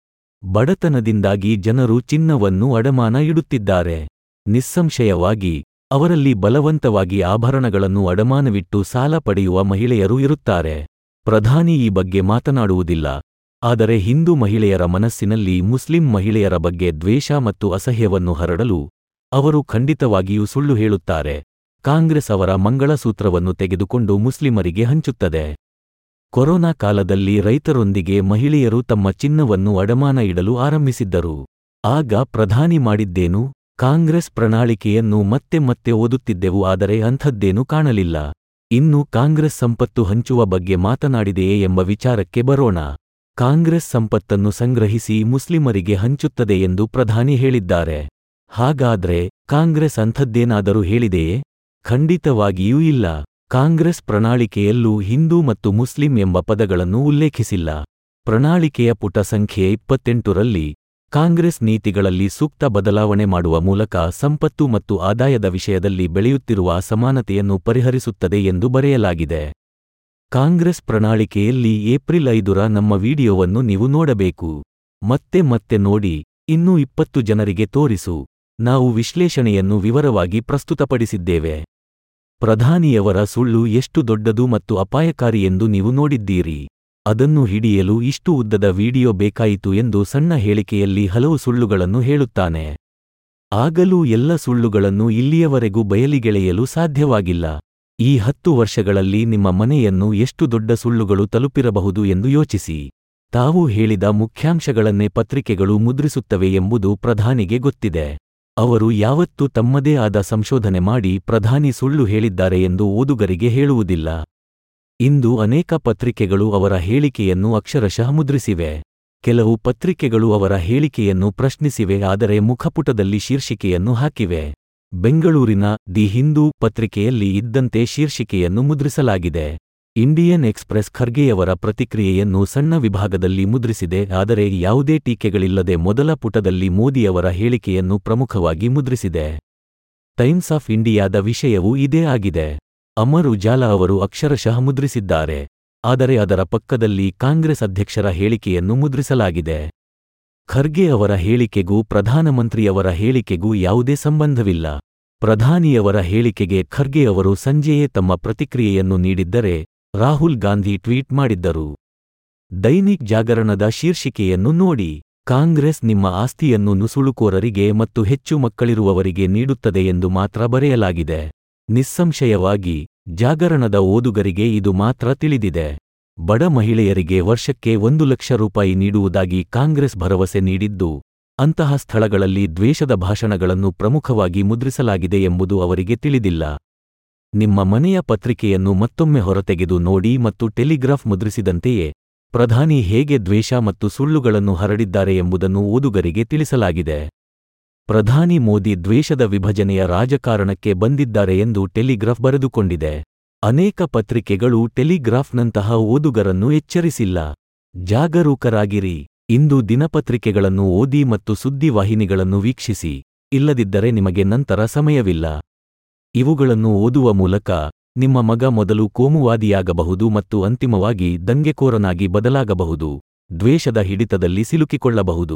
ಬಡತನದಿಂದಾಗಿ ಜನರು ಚಿನ್ನವನ್ನು ಅಡಮಾನ ಇಡುತ್ತಿದ್ದಾರೆ ನಿಸ್ಸಂಶಯವಾಗಿ ಅವರಲ್ಲಿ ಬಲವಂತವಾಗಿ ಆಭರಣಗಳನ್ನು ಅಡಮಾನವಿಟ್ಟು ಸಾಲ ಪಡೆಯುವ ಮಹಿಳೆಯರು ಇರುತ್ತಾರೆ ಪ್ರಧಾನಿ ಈ ಬಗ್ಗೆ ಮಾತನಾಡುವುದಿಲ್ಲ ಆದರೆ ಹಿಂದೂ ಮಹಿಳೆಯರ ಮನಸ್ಸಿನಲ್ಲಿ ಮುಸ್ಲಿಂ ಮಹಿಳೆಯರ ಬಗ್ಗೆ ದ್ವೇಷ ಮತ್ತು ಅಸಹ್ಯವನ್ನು ಹರಡಲು ಅವರು ಖಂಡಿತವಾಗಿಯೂ ಸುಳ್ಳು ಹೇಳುತ್ತಾರೆ ಕಾಂಗ್ರೆಸ್ ಅವರ ಮಂಗಳಸೂತ್ರವನ್ನು ತೆಗೆದುಕೊಂಡು ಮುಸ್ಲಿಮರಿಗೆ ಹಂಚುತ್ತದೆ ಕೊರೋನಾ ಕಾಲದಲ್ಲಿ ರೈತರೊಂದಿಗೆ ಮಹಿಳೆಯರು ತಮ್ಮ ಚಿನ್ನವನ್ನು ಅಡಮಾನ ಇಡಲು ಆರಂಭಿಸಿದ್ದರು ಆಗ ಪ್ರಧಾನಿ ಮಾಡಿದ್ದೇನು ಕಾಂಗ್ರೆಸ್ ಪ್ರಣಾಳಿಕೆಯನ್ನು ಮತ್ತೆ ಮತ್ತೆ ಓದುತ್ತಿದ್ದೆವು ಆದರೆ ಅಂಥದ್ದೇನೂ ಕಾಣಲಿಲ್ಲ ಇನ್ನು ಕಾಂಗ್ರೆಸ್ ಸಂಪತ್ತು ಹಂಚುವ ಬಗ್ಗೆ ಮಾತನಾಡಿದೆಯೇ ಎಂಬ ವಿಚಾರಕ್ಕೆ ಬರೋಣ ಕಾಂಗ್ರೆಸ್ ಸಂಪತ್ತನ್ನು ಸಂಗ್ರಹಿಸಿ ಮುಸ್ಲಿಮರಿಗೆ ಹಂಚುತ್ತದೆ ಎಂದು ಪ್ರಧಾನಿ ಹೇಳಿದ್ದಾರೆ ಹಾಗಾದ್ರೆ ಕಾಂಗ್ರೆಸ್ ಅಂಥದ್ದೇನಾದರೂ ಹೇಳಿದೆಯೇ ಖಂಡಿತವಾಗಿಯೂ ಇಲ್ಲ ಕಾಂಗ್ರೆಸ್ ಪ್ರಣಾಳಿಕೆಯಲ್ಲೂ ಹಿಂದೂ ಮತ್ತು ಮುಸ್ಲಿಂ ಎಂಬ ಪದಗಳನ್ನು ಉಲ್ಲೇಖಿಸಿಲ್ಲ ಪ್ರಣಾಳಿಕೆಯ ಪುಟ ಸಂಖ್ಯೆ ಇಪ್ಪತ್ತೆಂಟರಲ್ಲಿ ಕಾಂಗ್ರೆಸ್ ನೀತಿಗಳಲ್ಲಿ ಸೂಕ್ತ ಬದಲಾವಣೆ ಮಾಡುವ ಮೂಲಕ ಸಂಪತ್ತು ಮತ್ತು ಆದಾಯದ ವಿಷಯದಲ್ಲಿ ಬೆಳೆಯುತ್ತಿರುವ ಅಸಮಾನತೆಯನ್ನು ಪರಿಹರಿಸುತ್ತದೆ ಎಂದು ಬರೆಯಲಾಗಿದೆ ಕಾಂಗ್ರೆಸ್ ಪ್ರಣಾಳಿಕೆಯಲ್ಲಿ ಏಪ್ರಿಲ್ ಐದುರ ನಮ್ಮ ವಿಡಿಯೋವನ್ನು ನೀವು ನೋಡಬೇಕು ಮತ್ತೆ ಮತ್ತೆ ನೋಡಿ ಇನ್ನೂ ಇಪ್ಪತ್ತು ಜನರಿಗೆ ತೋರಿಸು ನಾವು ವಿಶ್ಲೇಷಣೆಯನ್ನು ವಿವರವಾಗಿ ಪ್ರಸ್ತುತಪಡಿಸಿದ್ದೇವೆ ಪ್ರಧಾನಿಯವರ ಸುಳ್ಳು ಎಷ್ಟು ದೊಡ್ಡದು ಮತ್ತು ಅಪಾಯಕಾರಿ ಎಂದು ನೀವು ನೋಡಿದ್ದೀರಿ ಅದನ್ನು ಹಿಡಿಯಲು ಇಷ್ಟು ಉದ್ದದ ವಿಡಿಯೋ ಬೇಕಾಯಿತು ಎಂದು ಸಣ್ಣ ಹೇಳಿಕೆಯಲ್ಲಿ ಹಲವು ಸುಳ್ಳುಗಳನ್ನು ಹೇಳುತ್ತಾನೆ ಆಗಲೂ ಎಲ್ಲ ಸುಳ್ಳುಗಳನ್ನು ಇಲ್ಲಿಯವರೆಗೂ ಬಯಲಿಗೆಳೆಯಲು ಸಾಧ್ಯವಾಗಿಲ್ಲ ಈ ಹತ್ತು ವರ್ಷಗಳಲ್ಲಿ ನಿಮ್ಮ ಮನೆಯನ್ನು ಎಷ್ಟು ದೊಡ್ಡ ಸುಳ್ಳುಗಳು ತಲುಪಿರಬಹುದು ಎಂದು ಯೋಚಿಸಿ ತಾವು ಹೇಳಿದ ಮುಖ್ಯಾಂಶಗಳನ್ನೇ ಪತ್ರಿಕೆಗಳು ಮುದ್ರಿಸುತ್ತವೆ ಎಂಬುದು ಪ್ರಧಾನಿಗೆ ಗೊತ್ತಿದೆ ಅವರು ಯಾವತ್ತೂ ತಮ್ಮದೇ ಆದ ಸಂಶೋಧನೆ ಮಾಡಿ ಪ್ರಧಾನಿ ಸುಳ್ಳು ಹೇಳಿದ್ದಾರೆ ಎಂದು ಓದುಗರಿಗೆ ಹೇಳುವುದಿಲ್ಲ ಇಂದು ಅನೇಕ ಪತ್ರಿಕೆಗಳು ಅವರ ಹೇಳಿಕೆಯನ್ನು ಅಕ್ಷರಶಃ ಮುದ್ರಿಸಿವೆ ಕೆಲವು ಪತ್ರಿಕೆಗಳು ಅವರ ಹೇಳಿಕೆಯನ್ನು ಪ್ರಶ್ನಿಸಿವೆ ಆದರೆ ಮುಖಪುಟದಲ್ಲಿ ಶೀರ್ಷಿಕೆಯನ್ನು ಹಾಕಿವೆ ಬೆಂಗಳೂರಿನ ದಿ ಹಿಂದೂ ಪತ್ರಿಕೆಯಲ್ಲಿ ಇದ್ದಂತೆ ಶೀರ್ಷಿಕೆಯನ್ನು ಮುದ್ರಿಸಲಾಗಿದೆ ಇಂಡಿಯನ್ ಎಕ್ಸ್‌ಪ್ರೆಸ್ ಖರ್ಗೆಯವರ ಪ್ರತಿಕ್ರಿಯೆಯನ್ನು ಸಣ್ಣ ವಿಭಾಗದಲ್ಲಿ ಮುದ್ರಿಸಿದೆ ಆದರೆ ಯಾವುದೇ ಟೀಕೆಗಳಿಲ್ಲದೆ ಮೊದಲ ಪುಟದಲ್ಲಿ ಮೋದಿಯವರ ಹೇಳಿಕೆಯನ್ನು ಪ್ರಮುಖವಾಗಿ ಮುದ್ರಿಸಿದೆ ಟೈಮ್ಸ್ ಆಫ್ ಇಂಡಿಯಾದ ವಿಷಯವೂ ಇದೇ ಆಗಿದೆ ಅಮರ್ ಉಜಾಲಾ ಅವರು ಅಕ್ಷರಶಃ ಮುದ್ರಿಸಿದ್ದಾರೆ ಆದರೆ ಅದರ ಪಕ್ಕದಲ್ಲಿ ಕಾಂಗ್ರೆಸ್ ಅಧ್ಯಕ್ಷರ ಹೇಳಿಕೆಯನ್ನು ಮುದ್ರಿಸಲಾಗಿದೆ ಖರ್ಗೆ ಅವರ ಹೇಳಿಕೆಗೂ ಪ್ರಧಾನಮಂತ್ರಿಯವರ ಹೇಳಿಕೆಗೂ ಯಾವುದೇ ಸಂಬಂಧವಿಲ್ಲ ಪ್ರಧಾನಿಯವರ ಹೇಳಿಕೆಗೆ ಖರ್ಗೆ ಅವರು ಸಂಜೆಯೇ ತಮ್ಮ ಪ್ರತಿಕ್ರಿಯೆಯನ್ನು ನೀಡಿದ್ದರೆ ರಾಹುಲ್ ಗಾಂಧಿ ಟ್ವೀಟ್ ಮಾಡಿದ್ದರು ದೈನಿಕ್ ಜಾಗರಣದ ಶೀರ್ಷಿಕೆಯನ್ನು ನೋಡಿ ಕಾಂಗ್ರೆಸ್ ನಿಮ್ಮ ಆಸ್ತಿಯನ್ನು ನುಸುಳುಕೋರರಿಗೆ ಮತ್ತು ಹೆಚ್ಚು ಮಕ್ಕಳಿರುವವರಿಗೆ ನೀಡುತ್ತದೆ ಎಂದು ಮಾತ್ರ ಬರೆಯಲಾಗಿದೆ ನಿಸ್ಸಂಶಯವಾಗಿ ಜಾಗರಣದ ಓದುಗರಿಗೆ ಇದು ಮಾತ್ರ ತಿಳಿದಿದೆ ಬಡ ಮಹಿಳೆಯರಿಗೆ ವರ್ಷಕ್ಕೆ ಒಂದು ಲಕ್ಷ ರೂಪಾಯಿ ನೀಡುವುದಾಗಿ ಕಾಂಗ್ರೆಸ್ ಭರವಸೆ ನೀಡಿದ್ದು ಅಂತಹ ಸ್ಥಳಗಳಲ್ಲಿ ದ್ವೇಷದ ಭಾಷಣಗಳನ್ನು ಪ್ರಮುಖವಾಗಿ ಮುದ್ರಿಸಲಾಗಿದೆ ಎಂಬುದು ಅವರಿಗೆ ತಿಳಿದಿಲ್ಲ ನಿಮ್ಮ ಮನೆಯ ಪತ್ರಿಕೆಯನ್ನು ಮತ್ತೊಮ್ಮೆ ಹೊರತೆಗೆದು ನೋಡಿ ಮತ್ತು ಟೆಲಿಗ್ರಾಫ್ ಮುದ್ರಿಸಿದಂತೆಯೇ ಪ್ರಧಾನಿ ಹೇಗೆ ದ್ವೇಷ ಮತ್ತು ಸುಳ್ಳುಗಳನ್ನು ಹರಡಿದ್ದಾರೆ ಎಂಬುದನ್ನು ಓದುಗರಿಗೆ ತಿಳಿಸಲಾಗಿದೆ ಪ್ರಧಾನಿ ಮೋದಿ ದ್ವೇಷದ ವಿಭಜನೆಯ ರಾಜಕಾರಣಕ್ಕೆ ಬಂದಿದ್ದಾರೆ ಎಂದು ಟೆಲಿಗ್ರಾಫ್ ಬರೆದುಕೊಂಡಿದೆ ಅನೇಕ ಪತ್ರಿಕೆಗಳು ಟೆಲಿಗ್ರಾಫ್ನಂತಹ ಓದುಗರನ್ನು ಎಚ್ಚರಿಸಿಲ್ಲ ಜಾಗರೂಕರಾಗಿರಿ ಇಂದು ದಿನಪತ್ರಿಕೆಗಳನ್ನು ಓದಿ ಮತ್ತು ಸುದ್ದಿವಾಹಿನಿಗಳನ್ನು ವೀಕ್ಷಿಸಿ ಇಲ್ಲದಿದ್ದರೆ ನಿಮಗೆ ನಂತರ ಸಮಯವಿಲ್ಲ ಇವುಗಳನ್ನು ಓದುವ ಮೂಲಕ ನಿಮ್ಮ ಮಗ ಮೊದಲು ಕೋಮುವಾದಿಯಾಗಬಹುದು ಮತ್ತು ಅಂತಿಮವಾಗಿ ದಂಗೆಕೋರನಾಗಿ ಬದಲಾಗಬಹುದು ದ್ವೇಷದ ಹಿಡಿತದಲ್ಲಿ ಸಿಲುಕಿಕೊಳ್ಳಬಹುದು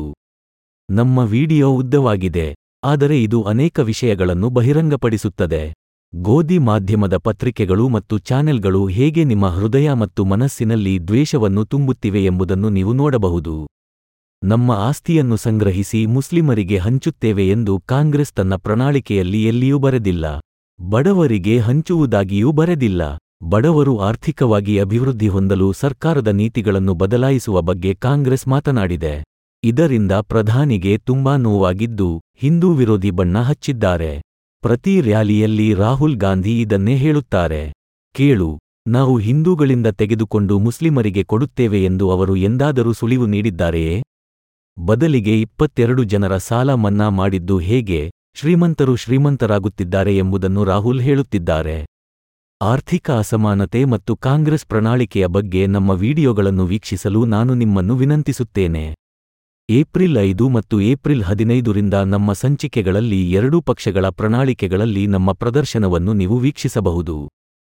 ನಮ್ಮ ವಿಡಿಯೋ ಉದ್ದವಾಗಿದೆ ಆದರೆ ಇದು ಅನೇಕ ವಿಷಯಗಳನ್ನು ಬಹಿರಂಗಪಡಿಸುತ್ತದೆ ಗೋಧಿ ಮಾಧ್ಯಮದ ಪತ್ರಿಕೆಗಳು ಮತ್ತು ಚಾನೆಲ್ಗಳು ಹೇಗೆ ನಿಮ್ಮ ಹೃದಯ ಮತ್ತು ಮನಸ್ಸಿನಲ್ಲಿ ದ್ವೇಷವನ್ನು ತುಂಬುತ್ತಿವೆ ಎಂಬುದನ್ನು ನೀವು ನೋಡಬಹುದು ನಮ್ಮ ಆಸ್ತಿಯನ್ನು ಸಂಗ್ರಹಿಸಿ ಮುಸ್ಲಿಮರಿಗೆ ಹಂಚುತ್ತೇವೆ ಎಂದು ಕಾಂಗ್ರೆಸ್ ತನ್ನ ಪ್ರಣಾಳಿಕೆಯಲ್ಲಿ ಎಲ್ಲಿಯೂ ಬರೆದಿಲ್ಲ ಬಡವರಿಗೆ ಹಂಚುವುದಾಗಿಯೂ ಬರೆದಿಲ್ಲ ಬಡವರು ಆರ್ಥಿಕವಾಗಿ ಅಭಿವೃದ್ಧಿ ಹೊಂದಲು ಸರ್ಕಾರದ ನೀತಿಗಳನ್ನು ಬದಲಾಯಿಸುವ ಬಗ್ಗೆ ಕಾಂಗ್ರೆಸ್ ಮಾತನಾಡಿದೆ ಇದರಿಂದ ಪ್ರಧಾನಿಗೆ ತುಂಬಾ ನೋವಾಗಿದ್ದು ಹಿಂದೂ ವಿರೋಧಿ ಬಣ್ಣ ಹಚ್ಚಿದ್ದಾರೆ ಪ್ರತಿ ರ್ಯಾಲಿಯಲ್ಲಿ ರಾಹುಲ್ ಗಾಂಧಿ ಇದನ್ನೇ ಹೇಳುತ್ತಾರೆ ಕೇಳು ನಾವು ಹಿಂದೂಗಳಿಂದ ತೆಗೆದುಕೊಂಡು ಮುಸ್ಲಿಮರಿಗೆ ಕೊಡುತ್ತೇವೆ ಎಂದು ಅವರು ಎಂದಾದರೂ ಸುಳಿವು ನೀಡಿದ್ದಾರೆಯೇ ಬದಲಿಗೆ ಇಪ್ಪತ್ತೆರಡು ಜನರ ಸಾಲ ಮನ್ನಾ ಮಾಡಿದ್ದು ಹೇಗೆ ಶ್ರೀಮಂತರು ಶ್ರೀಮಂತರಾಗುತ್ತಿದ್ದಾರೆ ಎಂಬುದನ್ನು ರಾಹುಲ್ ಹೇಳುತ್ತಿದ್ದಾರೆ ಆರ್ಥಿಕ ಅಸಮಾನತೆ ಮತ್ತು ಕಾಂಗ್ರೆಸ್ ಪ್ರಣಾಳಿಕೆಯ ಬಗ್ಗೆ ನಮ್ಮ ವಿಡಿಯೋಗಳನ್ನು ವೀಕ್ಷಿಸಲು ನಾನು ನಿಮ್ಮನ್ನು ವಿನಂತಿಸುತ್ತೇನೆ ಏಪ್ರಿಲ್ ಐದು ಮತ್ತು ಏಪ್ರಿಲ್ ಹದಿನೈದರಿಂದ ನಮ್ಮ ಸಂಚಿಕೆಗಳಲ್ಲಿ ಎರಡೂ ಪಕ್ಷಗಳ ಪ್ರಣಾಳಿಕೆಗಳಲ್ಲಿ ನಮ್ಮ ಪ್ರದರ್ಶನವನ್ನು ನೀವು ವೀಕ್ಷಿಸಬಹುದು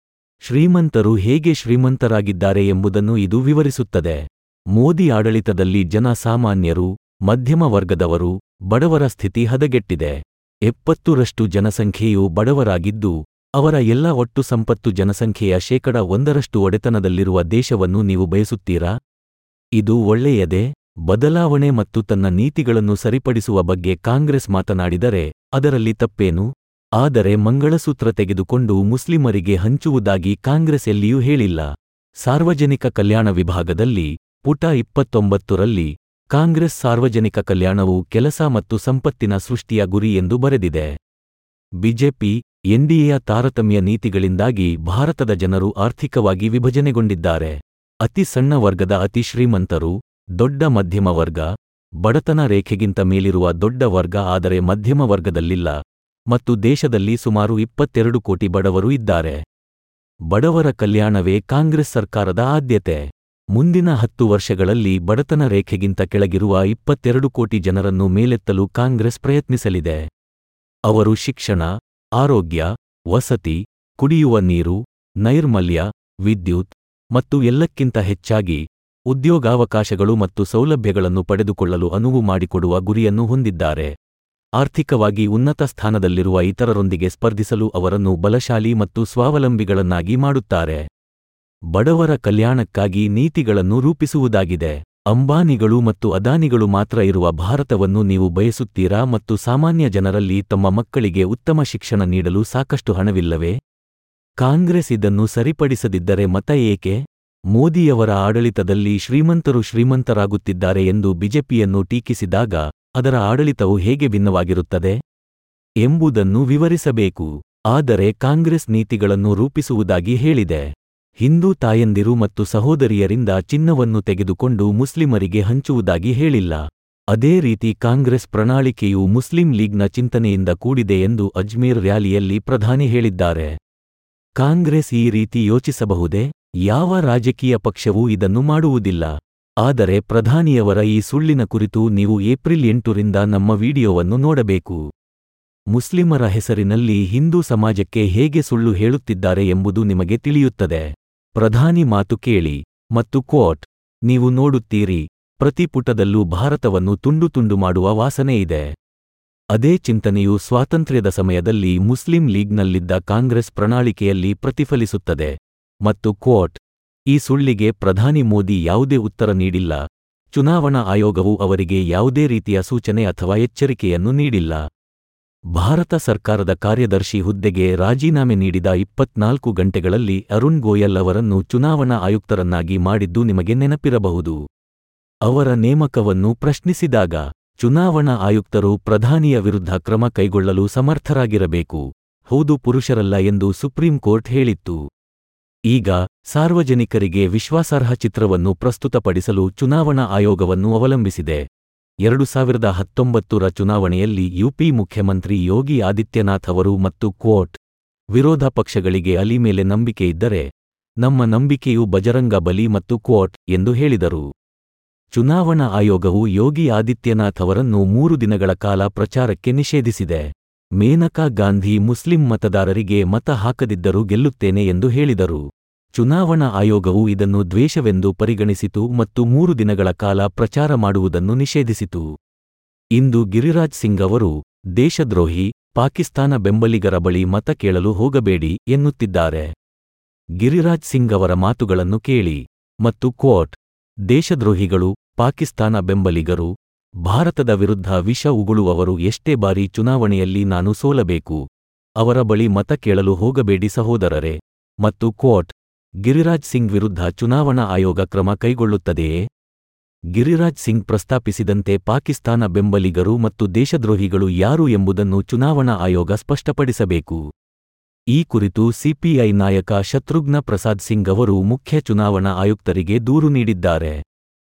ಶ್ರೀಮಂತರು ಹೇಗೆ ಶ್ರೀಮಂತರಾಗಿದ್ದಾರೆ ಎಂಬುದನ್ನು ಇದು ವಿವರಿಸುತ್ತದೆ ಮೋದಿ ಆಡಳಿತದಲ್ಲಿ ಜನ ಸಾಮಾನ್ಯರು ಮಧ್ಯಮ ವರ್ಗದವರು ಬಡವರ ಸ್ಥಿತಿ ಹದಗೆಟ್ಟಿದೆ ಎಪ್ಪತ್ತರಷ್ಟು ಜನಸಂಖ್ಯೆಯು ಬಡವರಾಗಿದ್ದು ಅವರ ಎಲ್ಲ ಒಟ್ಟು ಸಂಪತ್ತು ಜನಸಂಖ್ಯೆಯ ಶೇಕಡ ಒಂದರಷ್ಟು ಒಡೆತನದಲ್ಲಿರುವ ದೇಶವನ್ನು ನೀವು ಬಯಸುತ್ತೀರಾ ಇದು ಒಳ್ಳೆಯದೇ ಬದಲಾವಣೆ ಮತ್ತು ತನ್ನ ನೀತಿಗಳನ್ನು ಸರಿಪಡಿಸುವ ಬಗ್ಗೆ ಕಾಂಗ್ರೆಸ್ ಮಾತನಾಡಿದರೆ ಅದರಲ್ಲಿ ತಪ್ಪೇನು ಆದರೆ ಮಂಗಳಸೂತ್ರ ತೆಗೆದುಕೊಂಡು ಮುಸ್ಲಿಮರಿಗೆ ಹಂಚುವುದಾಗಿ ಕಾಂಗ್ರೆಸ್ ಎಲ್ಲಿಯೂ ಹೇಳಿಲ್ಲ ಸಾರ್ವಜನಿಕ ಕಲ್ಯಾಣ ವಿಭಾಗದಲ್ಲಿ ಪುಟ ಇಪ್ಪತ್ತೊಂಬತ್ತರಲ್ಲಿ ಕಾಂಗ್ರೆಸ್ ಸಾರ್ವಜನಿಕ ಕಲ್ಯಾಣವು ಕೆಲಸ ಮತ್ತು ಸಂಪತ್ತಿನ ಸೃಷ್ಟಿಯ ಗುರಿ ಎಂದು ಬರೆದಿದೆ ಬಿಜೆಪಿ ಎನ್ಡಿಎಯ ತಾರತಮ್ಯ ನೀತಿಗಳಿಂದಾಗಿ ಭಾರತದ ಜನರು ಆರ್ಥಿಕವಾಗಿ ವಿಭಜನೆಗೊಂಡಿದ್ದಾರೆ ಅತಿ ಸಣ್ಣ ವರ್ಗದ ಅತಿ ಶ್ರೀಮಂತರು ದೊಡ್ಡ ಮಧ್ಯಮ ವರ್ಗ ಬಡತನ ರೇಖೆಗಿಂತ ಮೇಲಿರುವ ದೊಡ್ಡ ವರ್ಗ ಆದರೆ ಮಧ್ಯಮ ವರ್ಗದಲ್ಲಿಲ್ಲ ಮತ್ತು ದೇಶದಲ್ಲಿ ಸುಮಾರು ಇಪ್ಪತ್ತೆರಡು ಕೋಟಿ ಬಡವರು ಇದ್ದಾರೆ ಬಡವರ ಕಲ್ಯಾಣವೇ ಕಾಂಗ್ರೆಸ್ ಸರ್ಕಾರದ ಆದ್ಯತೆ ಮುಂದಿನ ಹತ್ತು ವರ್ಷಗಳಲ್ಲಿ ಬಡತನ ರೇಖೆಗಿಂತ ಕೆಳಗಿರುವ ಇಪ್ಪತ್ತೆರಡು ಕೋಟಿ ಜನರನ್ನು ಮೇಲೆತ್ತಲು ಕಾಂಗ್ರೆಸ್ ಪ್ರಯತ್ನಿಸಲಿದೆ ಅವರು ಶಿಕ್ಷಣ ಆರೋಗ್ಯ ವಸತಿ ಕುಡಿಯುವ ನೀರು ನೈರ್ಮಲ್ಯ ವಿದ್ಯುತ್ ಮತ್ತು ಎಲ್ಲಕ್ಕಿಂತ ಹೆಚ್ಚಾಗಿ ಉದ್ಯೋಗಾವಕಾಶಗಳು ಮತ್ತು ಸೌಲಭ್ಯಗಳನ್ನು ಪಡೆದುಕೊಳ್ಳಲು ಅನುವು ಮಾಡಿಕೊಡುವ ಗುರಿಯನ್ನು ಹೊಂದಿದ್ದಾರೆ ಆರ್ಥಿಕವಾಗಿ ಉನ್ನತ ಸ್ಥಾನದಲ್ಲಿರುವ ಇತರರೊಂದಿಗೆ ಸ್ಪರ್ಧಿಸಲು ಅವರನ್ನು ಬಲಶಾಲಿ ಮತ್ತು ಸ್ವಾವಲಂಬಿಗಳನ್ನಾಗಿ ಮಾಡುತ್ತಾರೆ ಬಡವರ ಕಲ್ಯಾಣಕ್ಕಾಗಿ ನೀತಿಗಳನ್ನು ರೂಪಿಸುವುದಾಗಿದೆ ಅಂಬಾನಿಗಳು ಮತ್ತು ಅದಾನಿಗಳು ಮಾತ್ರ ಇರುವ ಭಾರತವನ್ನು ನೀವು ಬಯಸುತ್ತೀರಾ ಮತ್ತು ಸಾಮಾನ್ಯ ಜನರಲ್ಲಿ ತಮ್ಮ ಮಕ್ಕಳಿಗೆ ಉತ್ತಮ ಶಿಕ್ಷಣ ನೀಡಲು ಸಾಕಷ್ಟು ಹಣವಿಲ್ಲವೇ ಕಾಂಗ್ರೆಸ್ ಇದನ್ನು ಸರಿಪಡಿಸದಿದ್ದರೆ ಮತ ಏಕೆ ಮೋದಿಯವರ ಆಡಳಿತದಲ್ಲಿ ಶ್ರೀಮಂತರು ಶ್ರೀಮಂತರಾಗುತ್ತಿದ್ದಾರೆ ಎಂದು ಬಿಜೆಪಿಯನ್ನು ಟೀಕಿಸಿದಾಗ ಅದರ ಆಡಳಿತವು ಹೇಗೆ ಭಿನ್ನವಾಗಿರುತ್ತದೆ ಎಂಬುದನ್ನು ವಿವರಿಸಬೇಕು ಆದರೆ ಕಾಂಗ್ರೆಸ್ ನೀತಿಗಳನ್ನು ರೂಪಿಸುವುದಾಗಿ ಹೇಳಿದೆ ಹಿಂದೂ ತಾಯಂದಿರು ಮತ್ತು ಸಹೋದರಿಯರಿಂದ ಚಿನ್ನವನ್ನು ತೆಗೆದುಕೊಂಡು ಮುಸ್ಲಿಮರಿಗೆ ಹಂಚುವುದಾಗಿ ಹೇಳಿಲ್ಲ ಅದೇ ರೀತಿ ಕಾಂಗ್ರೆಸ್ ಪ್ರಣಾಳಿಕೆಯು ಮುಸ್ಲಿಂ ಲೀಗ್ನ ಚಿಂತನೆಯಿಂದ ಕೂಡಿದೆ ಎಂದು ಅಜ್ಮೀರ್ ರ್ಯಾಲಿಯಲ್ಲಿ ಪ್ರಧಾನಿ ಹೇಳಿದ್ದಾರೆ ಕಾಂಗ್ರೆಸ್ ಈ ರೀತಿ ಯೋಚಿಸಬಹುದೇ ಯಾವ ರಾಜಕೀಯ ಪಕ್ಷವೂ ಇದನ್ನು ಮಾಡುವುದಿಲ್ಲ ಆದರೆ ಪ್ರಧಾನಿಯವರ ಈ ಸುಳ್ಳಿನ ಕುರಿತು ನೀವು ಏಪ್ರಿಲ್ ಎಂಟರಿಂದ ನಮ್ಮ ವಿಡಿಯೋವನ್ನು ನೋಡಬೇಕು ಮುಸ್ಲಿಮರ ಹೆಸರಿನಲ್ಲಿ ಹಿಂದೂ ಸಮಾಜಕ್ಕೆ ಹೇಗೆ ಸುಳ್ಳು ಹೇಳುತ್ತಿದ್ದಾರೆ ಎಂಬುದು ನಿಮಗೆ ತಿಳಿಯುತ್ತದೆ ಪ್ರಧಾನಿ ಮಾತು ಕೇಳಿ ಮತ್ತು ಕೋಟ್ ನೀವು ನೋಡುತ್ತೀರಿ ಪ್ರತಿ ಪುಟದಲ್ಲೂ ಭಾರತವನ್ನು ತುಂಡು ತುಂಡು ಮಾಡುವ ವಾಸನೆ ಇದೆ ಅದೇ ಚಿಂತನೆಯು ಸ್ವಾತಂತ್ರ್ಯದ ಸಮಯದಲ್ಲಿ ಮುಸ್ಲಿಂ ಲೀಗ್ನಲ್ಲಿದ್ದ ಕಾಂಗ್ರೆಸ್ ಪ್ರಣಾಳಿಕೆಯಲ್ಲಿ ಪ್ರತಿಫಲಿಸುತ್ತದೆ ಮತ್ತು ಕೋಟ್ ಈ ಸುಳ್ಳಿಗೆ ಪ್ರಧಾನಿ ಮೋದಿ ಯಾವುದೇ ಉತ್ತರ ನೀಡಿಲ್ಲ ಚುನಾವಣಾ ಆಯೋಗವು ಅವರಿಗೆ ಯಾವುದೇ ರೀತಿಯ ಸೂಚನೆ ಅಥವಾ ಎಚ್ಚರಿಕೆಯನ್ನು ನೀಡಿಲ್ಲ ಭಾರತ ಸರ್ಕಾರದ ಕಾರ್ಯದರ್ಶಿ ಹುದ್ದೆಗೆ ರಾಜೀನಾಮೆ ನೀಡಿದ ಇಪ್ಪತ್ನಾಲ್ಕು ಗಂಟೆಗಳಲ್ಲಿ ಅರುಣ್ ಗೋಯಲ್ ಅವರನ್ನು ಚುನಾವಣಾ ಆಯುಕ್ತರನ್ನಾಗಿ ಮಾಡಿದ್ದು ನಿಮಗೆ ನೆನಪಿರಬಹುದು ಅವರ ನೇಮಕವನ್ನು ಪ್ರಶ್ನಿಸಿದಾಗ ಚುನಾವಣಾ ಆಯುಕ್ತರು ಪ್ರಧಾನಿಯ ವಿರುದ್ಧ ಕ್ರಮ ಕೈಗೊಳ್ಳಲು ಸಮರ್ಥರಾಗಿರಬೇಕು ಹೌದು ಪುರುಷರಲ್ಲ ಎಂದು ಸುಪ್ರೀಂ ಕೋರ್ಟ್ ಹೇಳಿತ್ತು ಈಗ ಸಾರ್ವಜನಿಕರಿಗೆ ವಿಶ್ವಾಸಾರ್ಹ ಚಿತ್ರವನ್ನು ಪ್ರಸ್ತುತಪಡಿಸಲು ಚುನಾವಣಾ ಆಯೋಗವನ್ನು ಅವಲಂಬಿಸಿದೆ ಎರಡು ಸಾವಿರದ ಹತ್ತೊಂಬತ್ತರ ಚುನಾವಣೆಯಲ್ಲಿ ಯುಪಿ ಮುಖ್ಯಮಂತ್ರಿ ಯೋಗಿ ಆದಿತ್ಯನಾಥ್ ಅವರು ಮತ್ತು ಕೋರ್ಟ್ ವಿರೋಧ ಪಕ್ಷಗಳಿಗೆ ಅಲಿ ಮೇಲೆ ನಂಬಿಕೆ ಇದ್ದರೆ ನಮ್ಮ ನಂಬಿಕೆಯು ಬಜರಂಗ ಬಲಿ ಮತ್ತು ಕೋರ್ಟ್ ಎಂದು ಹೇಳಿದರು ಚುನಾವಣಾ ಆಯೋಗವು ಯೋಗಿ ಆದಿತ್ಯನಾಥ್ ಅವರನ್ನು ಮೂರು ದಿನಗಳ ಕಾಲ ಪ್ರಚಾರಕ್ಕೆ ನಿಷೇಧಿಸಿದೆ ಮೇನಕಾ ಗಾಂಧಿ ಮುಸ್ಲಿಂ ಮತದಾರರಿಗೆ ಮತ ಹಾಕದಿದ್ದರೂ ಗೆಲ್ಲುತ್ತೇನೆ ಎಂದು ಹೇಳಿದರು ಚುನಾವಣಾ ಆಯೋಗವು ಇದನ್ನು ದ್ವೇಷವೆಂದು ಪರಿಗಣಿಸಿತು ಮತ್ತು ಮೂರು ದಿನಗಳ ಕಾಲ ಪ್ರಚಾರ ಮಾಡುವುದನ್ನು ನಿಷೇಧಿಸಿತು ಇಂದು ಗಿರಿರಾಜ್ ಸಿಂಗ್ ಅವರು ದೇಶದ್ರೋಹಿ ಪಾಕಿಸ್ತಾನ ಬೆಂಬಲಿಗರ ಬಳಿ ಮತ ಕೇಳಲು ಹೋಗಬೇಡಿ ಎನ್ನುತ್ತಿದ್ದಾರೆ ಗಿರಿರಾಜ್ ಸಿಂಗ್ ಅವರ ಮಾತುಗಳನ್ನು ಕೇಳಿ ಮತ್ತು ಕೋಟ್ ದೇಶದ್ರೋಹಿಗಳು ಪಾಕಿಸ್ತಾನ ಬೆಂಬಲಿಗರು ಭಾರತದ ವಿರುದ್ಧ ವಿಷ ಉಗುಳುವವರು ಎಷ್ಟೇ ಬಾರಿ ಚುನಾವಣೆಯಲ್ಲಿ ನಾನು ಸೋಲಬೇಕು ಅವರ ಬಳಿ ಮತ ಕೇಳಲು ಹೋಗಬೇಡಿ ಸಹೋದರರೇ ಮತ್ತು ಕೋಟ್ ಗಿರಿರಾಜ್ ಸಿಂಗ್ ವಿರುದ್ಧ ಚುನಾವಣಾ ಆಯೋಗ ಕ್ರಮ ಕೈಗೊಳ್ಳುತ್ತದೆಯೇ ಗಿರಿರಾಜ್ ಸಿಂಗ್ ಪ್ರಸ್ತಾಪಿಸಿದಂತೆ ಪಾಕಿಸ್ತಾನ ಬೆಂಬಲಿಗರು ಮತ್ತು ದೇಶದ್ರೋಹಿಗಳು ಯಾರು ಎಂಬುದನ್ನು ಚುನಾವಣಾ ಆಯೋಗ ಸ್ಪಷ್ಟಪಡಿಸಬೇಕು ಈ ಕುರಿತು ಸಿಪಿಐ ನಾಯಕ ಶತ್ರುಘ್ನ ಪ್ರಸಾದ್ ಸಿಂಗ್ ಅವರು ಮುಖ್ಯ ಚುನಾವಣಾ ಆಯುಕ್ತರಿಗೆ ದೂರು ನೀಡಿದ್ದಾರೆ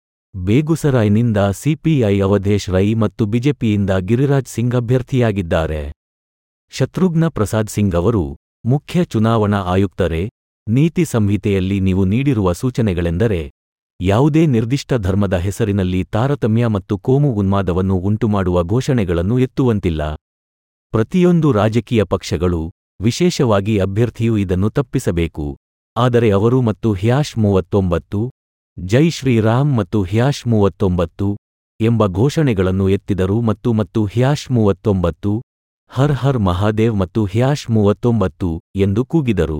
ಬೇಗುಸರಾಯ್ನಿಂದ ಸಿಪಿಐ ಅವಧೇಶ್ ರೈ ಮತ್ತು ಬಿಜೆಪಿಯಿಂದ ಗಿರಿರಾಜ್ ಸಿಂಗ್ ಅಭ್ಯರ್ಥಿಯಾಗಿದ್ದಾರೆ ಶತ್ರುಘ್ನ ಪ್ರಸಾದ್ ಸಿಂಗ್ ಅವರು ಮುಖ್ಯ ಚುನಾವಣಾ ಆಯುಕ್ತರೇ ನೀತಿ ಸಂಹಿತೆಯಲ್ಲಿ ನೀವು ನೀಡಿರುವ ಸೂಚನೆಗಳೆಂದರೆ ಯಾವುದೇ ನಿರ್ದಿಷ್ಟ ಧರ್ಮದ ಹೆಸರಿನಲ್ಲಿ ತಾರತಮ್ಯ ಮತ್ತು ಕೋಮು ಉನ್ಮಾದವನ್ನು ಉಂಟುಮಾಡುವ ಘೋಷಣೆಗಳನ್ನು ಎತ್ತುವಂತಿಲ್ಲ ಪ್ರತಿಯೊಂದು ರಾಜಕೀಯ ಪಕ್ಷಗಳು ವಿಶೇಷವಾಗಿ ಅಭ್ಯರ್ಥಿಯು ಇದನ್ನು ತಪ್ಪಿಸಬೇಕು ಆದರೆ ಅವರು ಮತ್ತು ಹ್ಯಾಶ್ ಮೂವತ್ತೊಂಬತ್ತು ಜೈ ಶ್ರೀರಾಮ್ ಮತ್ತು ಹ್ಯಾಶ್ ಮೂವತ್ತೊಂಬತ್ತು ಎಂಬ ಘೋಷಣೆಗಳನ್ನು ಎತ್ತಿದರು ಮತ್ತು ಮತ್ತು ಹ್ಯಾಶ್ ಮೂವತ್ತೊಂಬತ್ತು ಹರ್ ಹರ್ ಮಹಾದೇವ್ ಮತ್ತು ಹ್ಯಾಶ್ ಮೂವತ್ತೊಂಬತ್ತು ಎಂದು ಕೂಗಿದರು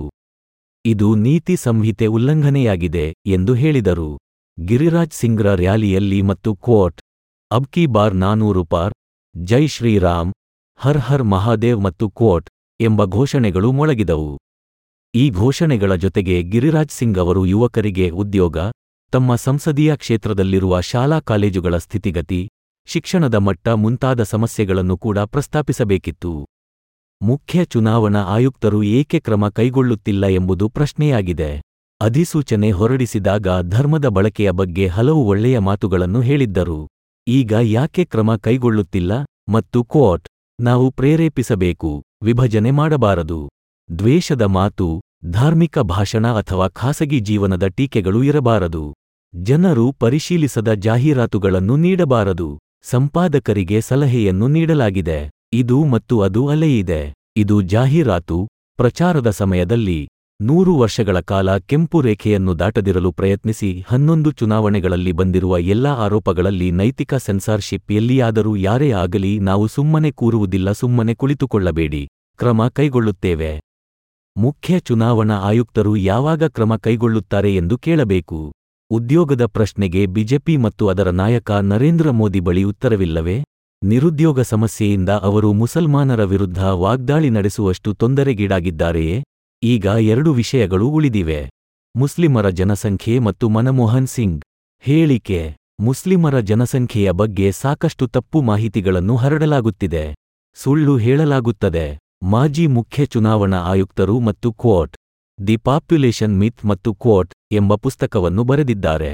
ಇದು ನೀತಿ ಸಂಹಿತೆ ಉಲ್ಲಂಘನೆಯಾಗಿದೆ ಎಂದು ಹೇಳಿದರು ಗಿರಿರಾಜ್ ಸಿಂಗ್ರ ರ್ಯಾಲಿಯಲ್ಲಿ ಮತ್ತು ಕೋಟ್ ಅಬ್ ಕಿ ಬಾರ್ ನಾನೂರು ಪಾರ್ ಜೈ ಶ್ರೀರಾಮ್ ಹರ್ ಹರ್ ಮಹಾದೇವ್ ಮತ್ತು ಕೋಟ್ ಎಂಬ ಘೋಷಣೆಗಳು ಮೊಳಗಿದವು ಈ ಘೋಷಣೆಗಳ ಜೊತೆಗೆ ಗಿರಿರಾಜ್ ಸಿಂಗ್ ಅವರು ಯುವಕರಿಗೆ ಉದ್ಯೋಗ ತಮ್ಮ ಸಂಸದೀಯ ಕ್ಷೇತ್ರದಲ್ಲಿರುವ ಶಾಲಾ ಕಾಲೇಜುಗಳ ಸ್ಥಿತಿಗತಿ ಶಿಕ್ಷಣದ ಮಟ್ಟ ಮುಂತಾದ ಸಮಸ್ಯೆಗಳನ್ನು ಕೂಡ ಪ್ರಸ್ತಾಪಿಸಬೇಕಿತ್ತು ಮುಖ್ಯ ಚುನಾವಣಾ ಆಯುಕ್ತರು ಏಕೆ ಕ್ರಮ ಕೈಗೊಳ್ಳುತ್ತಿಲ್ಲ ಎಂಬುದು ಪ್ರಶ್ನೆಯಾಗಿದೆ ಅಧಿಸೂಚನೆ ಹೊರಡಿಸಿದಾಗ ಧರ್ಮದ ಬಳಕೆಯ ಬಗ್ಗೆ ಹಲವು ಒಳ್ಳೆಯ ಮಾತುಗಳನ್ನು ಹೇಳಿದ್ದರು ಈಗ ಯಾಕೆ ಕ್ರಮ ಕೈಗೊಳ್ಳುತ್ತಿಲ್ಲ ಮತ್ತು ಕೋಟ್ ನಾವು ಪ್ರೇರೇಪಿಸಬೇಕು ವಿಭಜನೆ ಮಾಡಬಾರದು ದ್ವೇಷದ ಮಾತು ಧಾರ್ಮಿಕ ಭಾಷಣ ಅಥವಾ ಖಾಸಗಿ ಜೀವನದ ಟೀಕೆಗಳು ಇರಬಾರದು ಜನರು ಪರಿಶೀಲಿಸದ ಜಾಹೀರಾತುಗಳನ್ನು ನೀಡಬಾರದು ಸಂಪಾದಕರಿಗೆ ಸಲಹೆಯನ್ನು ನೀಡಲಾಗಿದೆ ಇದು ಮತ್ತು ಅದು ಅಲೆಯಿದೆ ಇದು ಜಾಹೀರಾತು ಪ್ರಚಾರದ ಸಮಯದಲ್ಲಿ ನೂರು ವರ್ಷಗಳ ಕಾಲ ಕೆಂಪು ರೇಖೆಯನ್ನು ದಾಟದಿರಲು ಪ್ರಯತ್ನಿಸಿ ಹನ್ನೊಂದು ಚುನಾವಣೆಗಳಲ್ಲಿ ಬಂದಿರುವ ಎಲ್ಲಾ ಆರೋಪಗಳಲ್ಲಿ ನೈತಿಕ ಸೆನ್ಸಾರ್ಶಿಪ್ ಎಲ್ಲಿಯಾದರೂ ಯಾರೇ ಆಗಲಿ ನಾವು ಸುಮ್ಮನೆ ಕೂರುವುದಿಲ್ಲ ಸುಮ್ಮನೆ ಕುಳಿತುಕೊಳ್ಳಬೇಡಿ ಕ್ರಮ ಕೈಗೊಳ್ಳುತ್ತೇವೆ ಮುಖ್ಯ ಚುನಾವಣಾ ಆಯುಕ್ತರು ಯಾವಾಗ ಕ್ರಮ ಕೈಗೊಳ್ಳುತ್ತಾರೆ ಎಂದು ಕೇಳಬೇಕು ಉದ್ಯೋಗದ ಪ್ರಶ್ನೆಗೆ ಬಿಜೆಪಿ ಮತ್ತು ಅದರ ನಾಯಕ ನರೇಂದ್ರ ಮೋದಿ ಬಳಿ ಉತ್ತರವಿಲ್ಲವೇ ನಿರುದ್ಯೋಗ ಸಮಸ್ಯೆಯಿಂದ ಅವರು ಮುಸಲ್ಮಾನರ ವಿರುದ್ಧ ವಾಗ್ದಾಳಿ ನಡೆಸುವಷ್ಟು ತೊಂದರೆಗೀಡಾಗಿದ್ದಾರೆಯೇ ಈಗ ಎರಡು ವಿಷಯಗಳು ಉಳಿದಿವೆ ಮುಸ್ಲಿಮರ ಜನಸಂಖ್ಯೆ ಮತ್ತು ಮನಮೋಹನ್ ಸಿಂಗ್ ಹೇಳಿಕೆ ಮುಸ್ಲಿಮರ ಜನಸಂಖ್ಯೆಯ ಬಗ್ಗೆ ಸಾಕಷ್ಟು ತಪ್ಪು ಮಾಹಿತಿಗಳನ್ನು ಹರಡಲಾಗುತ್ತಿದೆ ಸುಳ್ಳು ಹೇಳಲಾಗುತ್ತದೆ ಮಾಜಿ ಮುಖ್ಯ ಚುನಾವಣಾ ಆಯುಕ್ತರು ಮತ್ತು ಕ್ವೋಟ್ ದಿ ಪಾಪ್ಯುಲೇಷನ್ ಮಿತ್ ಮತ್ತು ಕ್ವೋಟ್ ಎಂಬ ಪುಸ್ತಕವನ್ನು ಬರೆದಿದ್ದಾರೆ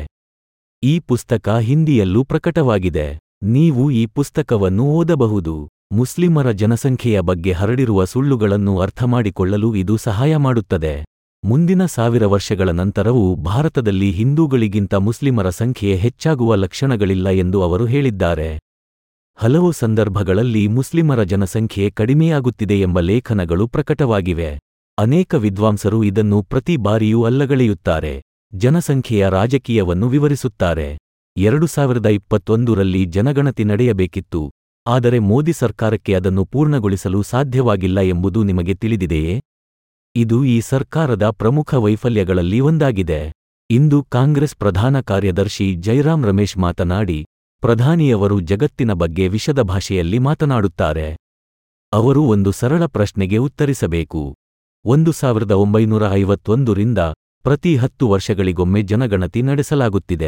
ಈ ಪುಸ್ತಕ ಹಿಂದಿಯಲ್ಲೂ ಪ್ರಕಟವಾಗಿದೆ ನೀವು ಈ ಪುಸ್ತಕವನ್ನು ಓದಬಹುದು ಮುಸ್ಲಿಮರ ಜನಸಂಖ್ಯೆಯ ಬಗ್ಗೆ ಹರಡಿರುವ ಸುಳ್ಳುಗಳನ್ನು ಅರ್ಥಮಾಡಿಕೊಳ್ಳಲು ಇದು ಸಹಾಯ ಮಾಡುತ್ತದೆ ಮುಂದಿನ ಸಾವಿರ ವರ್ಷಗಳ ನಂತರವೂ ಭಾರತದಲ್ಲಿ ಹಿಂದೂಗಳಿಗಿಂತ ಮುಸ್ಲಿಮರ ಸಂಖ್ಯೆ ಹೆಚ್ಚಾಗುವ ಲಕ್ಷಣಗಳಿಲ್ಲ ಎಂದು ಅವರು ಹೇಳಿದ್ದಾರೆ ಹಲವು ಸಂದರ್ಭಗಳಲ್ಲಿ ಮುಸ್ಲಿಮರ ಜನಸಂಖ್ಯೆ ಕಡಿಮೆಯಾಗುತ್ತಿದೆ ಎಂಬ ಲೇಖನಗಳು ಪ್ರಕಟವಾಗಿವೆ ಅನೇಕ ವಿದ್ವಾಂಸರು ಇದನ್ನು ಪ್ರತಿ ಬಾರಿಯೂ ಅಲ್ಲಗಳೆಯುತ್ತಾರೆ ಜನಸಂಖ್ಯೆಯ ರಾಜಕೀಯವನ್ನು ವಿವರಿಸುತ್ತಾರೆ ಎರಡು ಸಾವಿರದ ಇಪ್ಪತ್ತೊಂದರಲ್ಲಿ ಜನಗಣತಿ ನಡೆಯಬೇಕಿತ್ತು ಆದರೆ ಮೋದಿ ಸರ್ಕಾರಕ್ಕೆ ಅದನ್ನು ಪೂರ್ಣಗೊಳಿಸಲು ಸಾಧ್ಯವಾಗಿಲ್ಲ ಎಂಬುದು ನಿಮಗೆ ತಿಳಿದಿದೆಯೇ ಇದು ಈ ಸರ್ಕಾರದ ಪ್ರಮುಖ ವೈಫಲ್ಯಗಳಲ್ಲಿ ಒಂದಾಗಿದೆ ಇಂದು ಕಾಂಗ್ರೆಸ್ ಪ್ರಧಾನ ಕಾರ್ಯದರ್ಶಿ ಜೈರಾಮ್ ರಮೇಶ್ ಮಾತನಾಡಿ ಪ್ರಧಾನಿಯವರು ಜಗತ್ತಿನ ಬಗ್ಗೆ ವಿಷದ ಭಾಷೆಯಲ್ಲಿ ಮಾತನಾಡುತ್ತಾರೆ ಅವರು ಒಂದು ಸರಳ ಪ್ರಶ್ನೆಗೆ ಉತ್ತರಿಸಬೇಕು ಒಂದು ಸಾವಿರದ ಒಂಬೈನೂರ ಐವತ್ತೊಂದರಿಂದ ಪ್ರತಿ ಹತ್ತು ವರ್ಷಗಳಿಗೊಮ್ಮೆ ಜನಗಣತಿ ನಡೆಸಲಾಗುತ್ತಿದೆ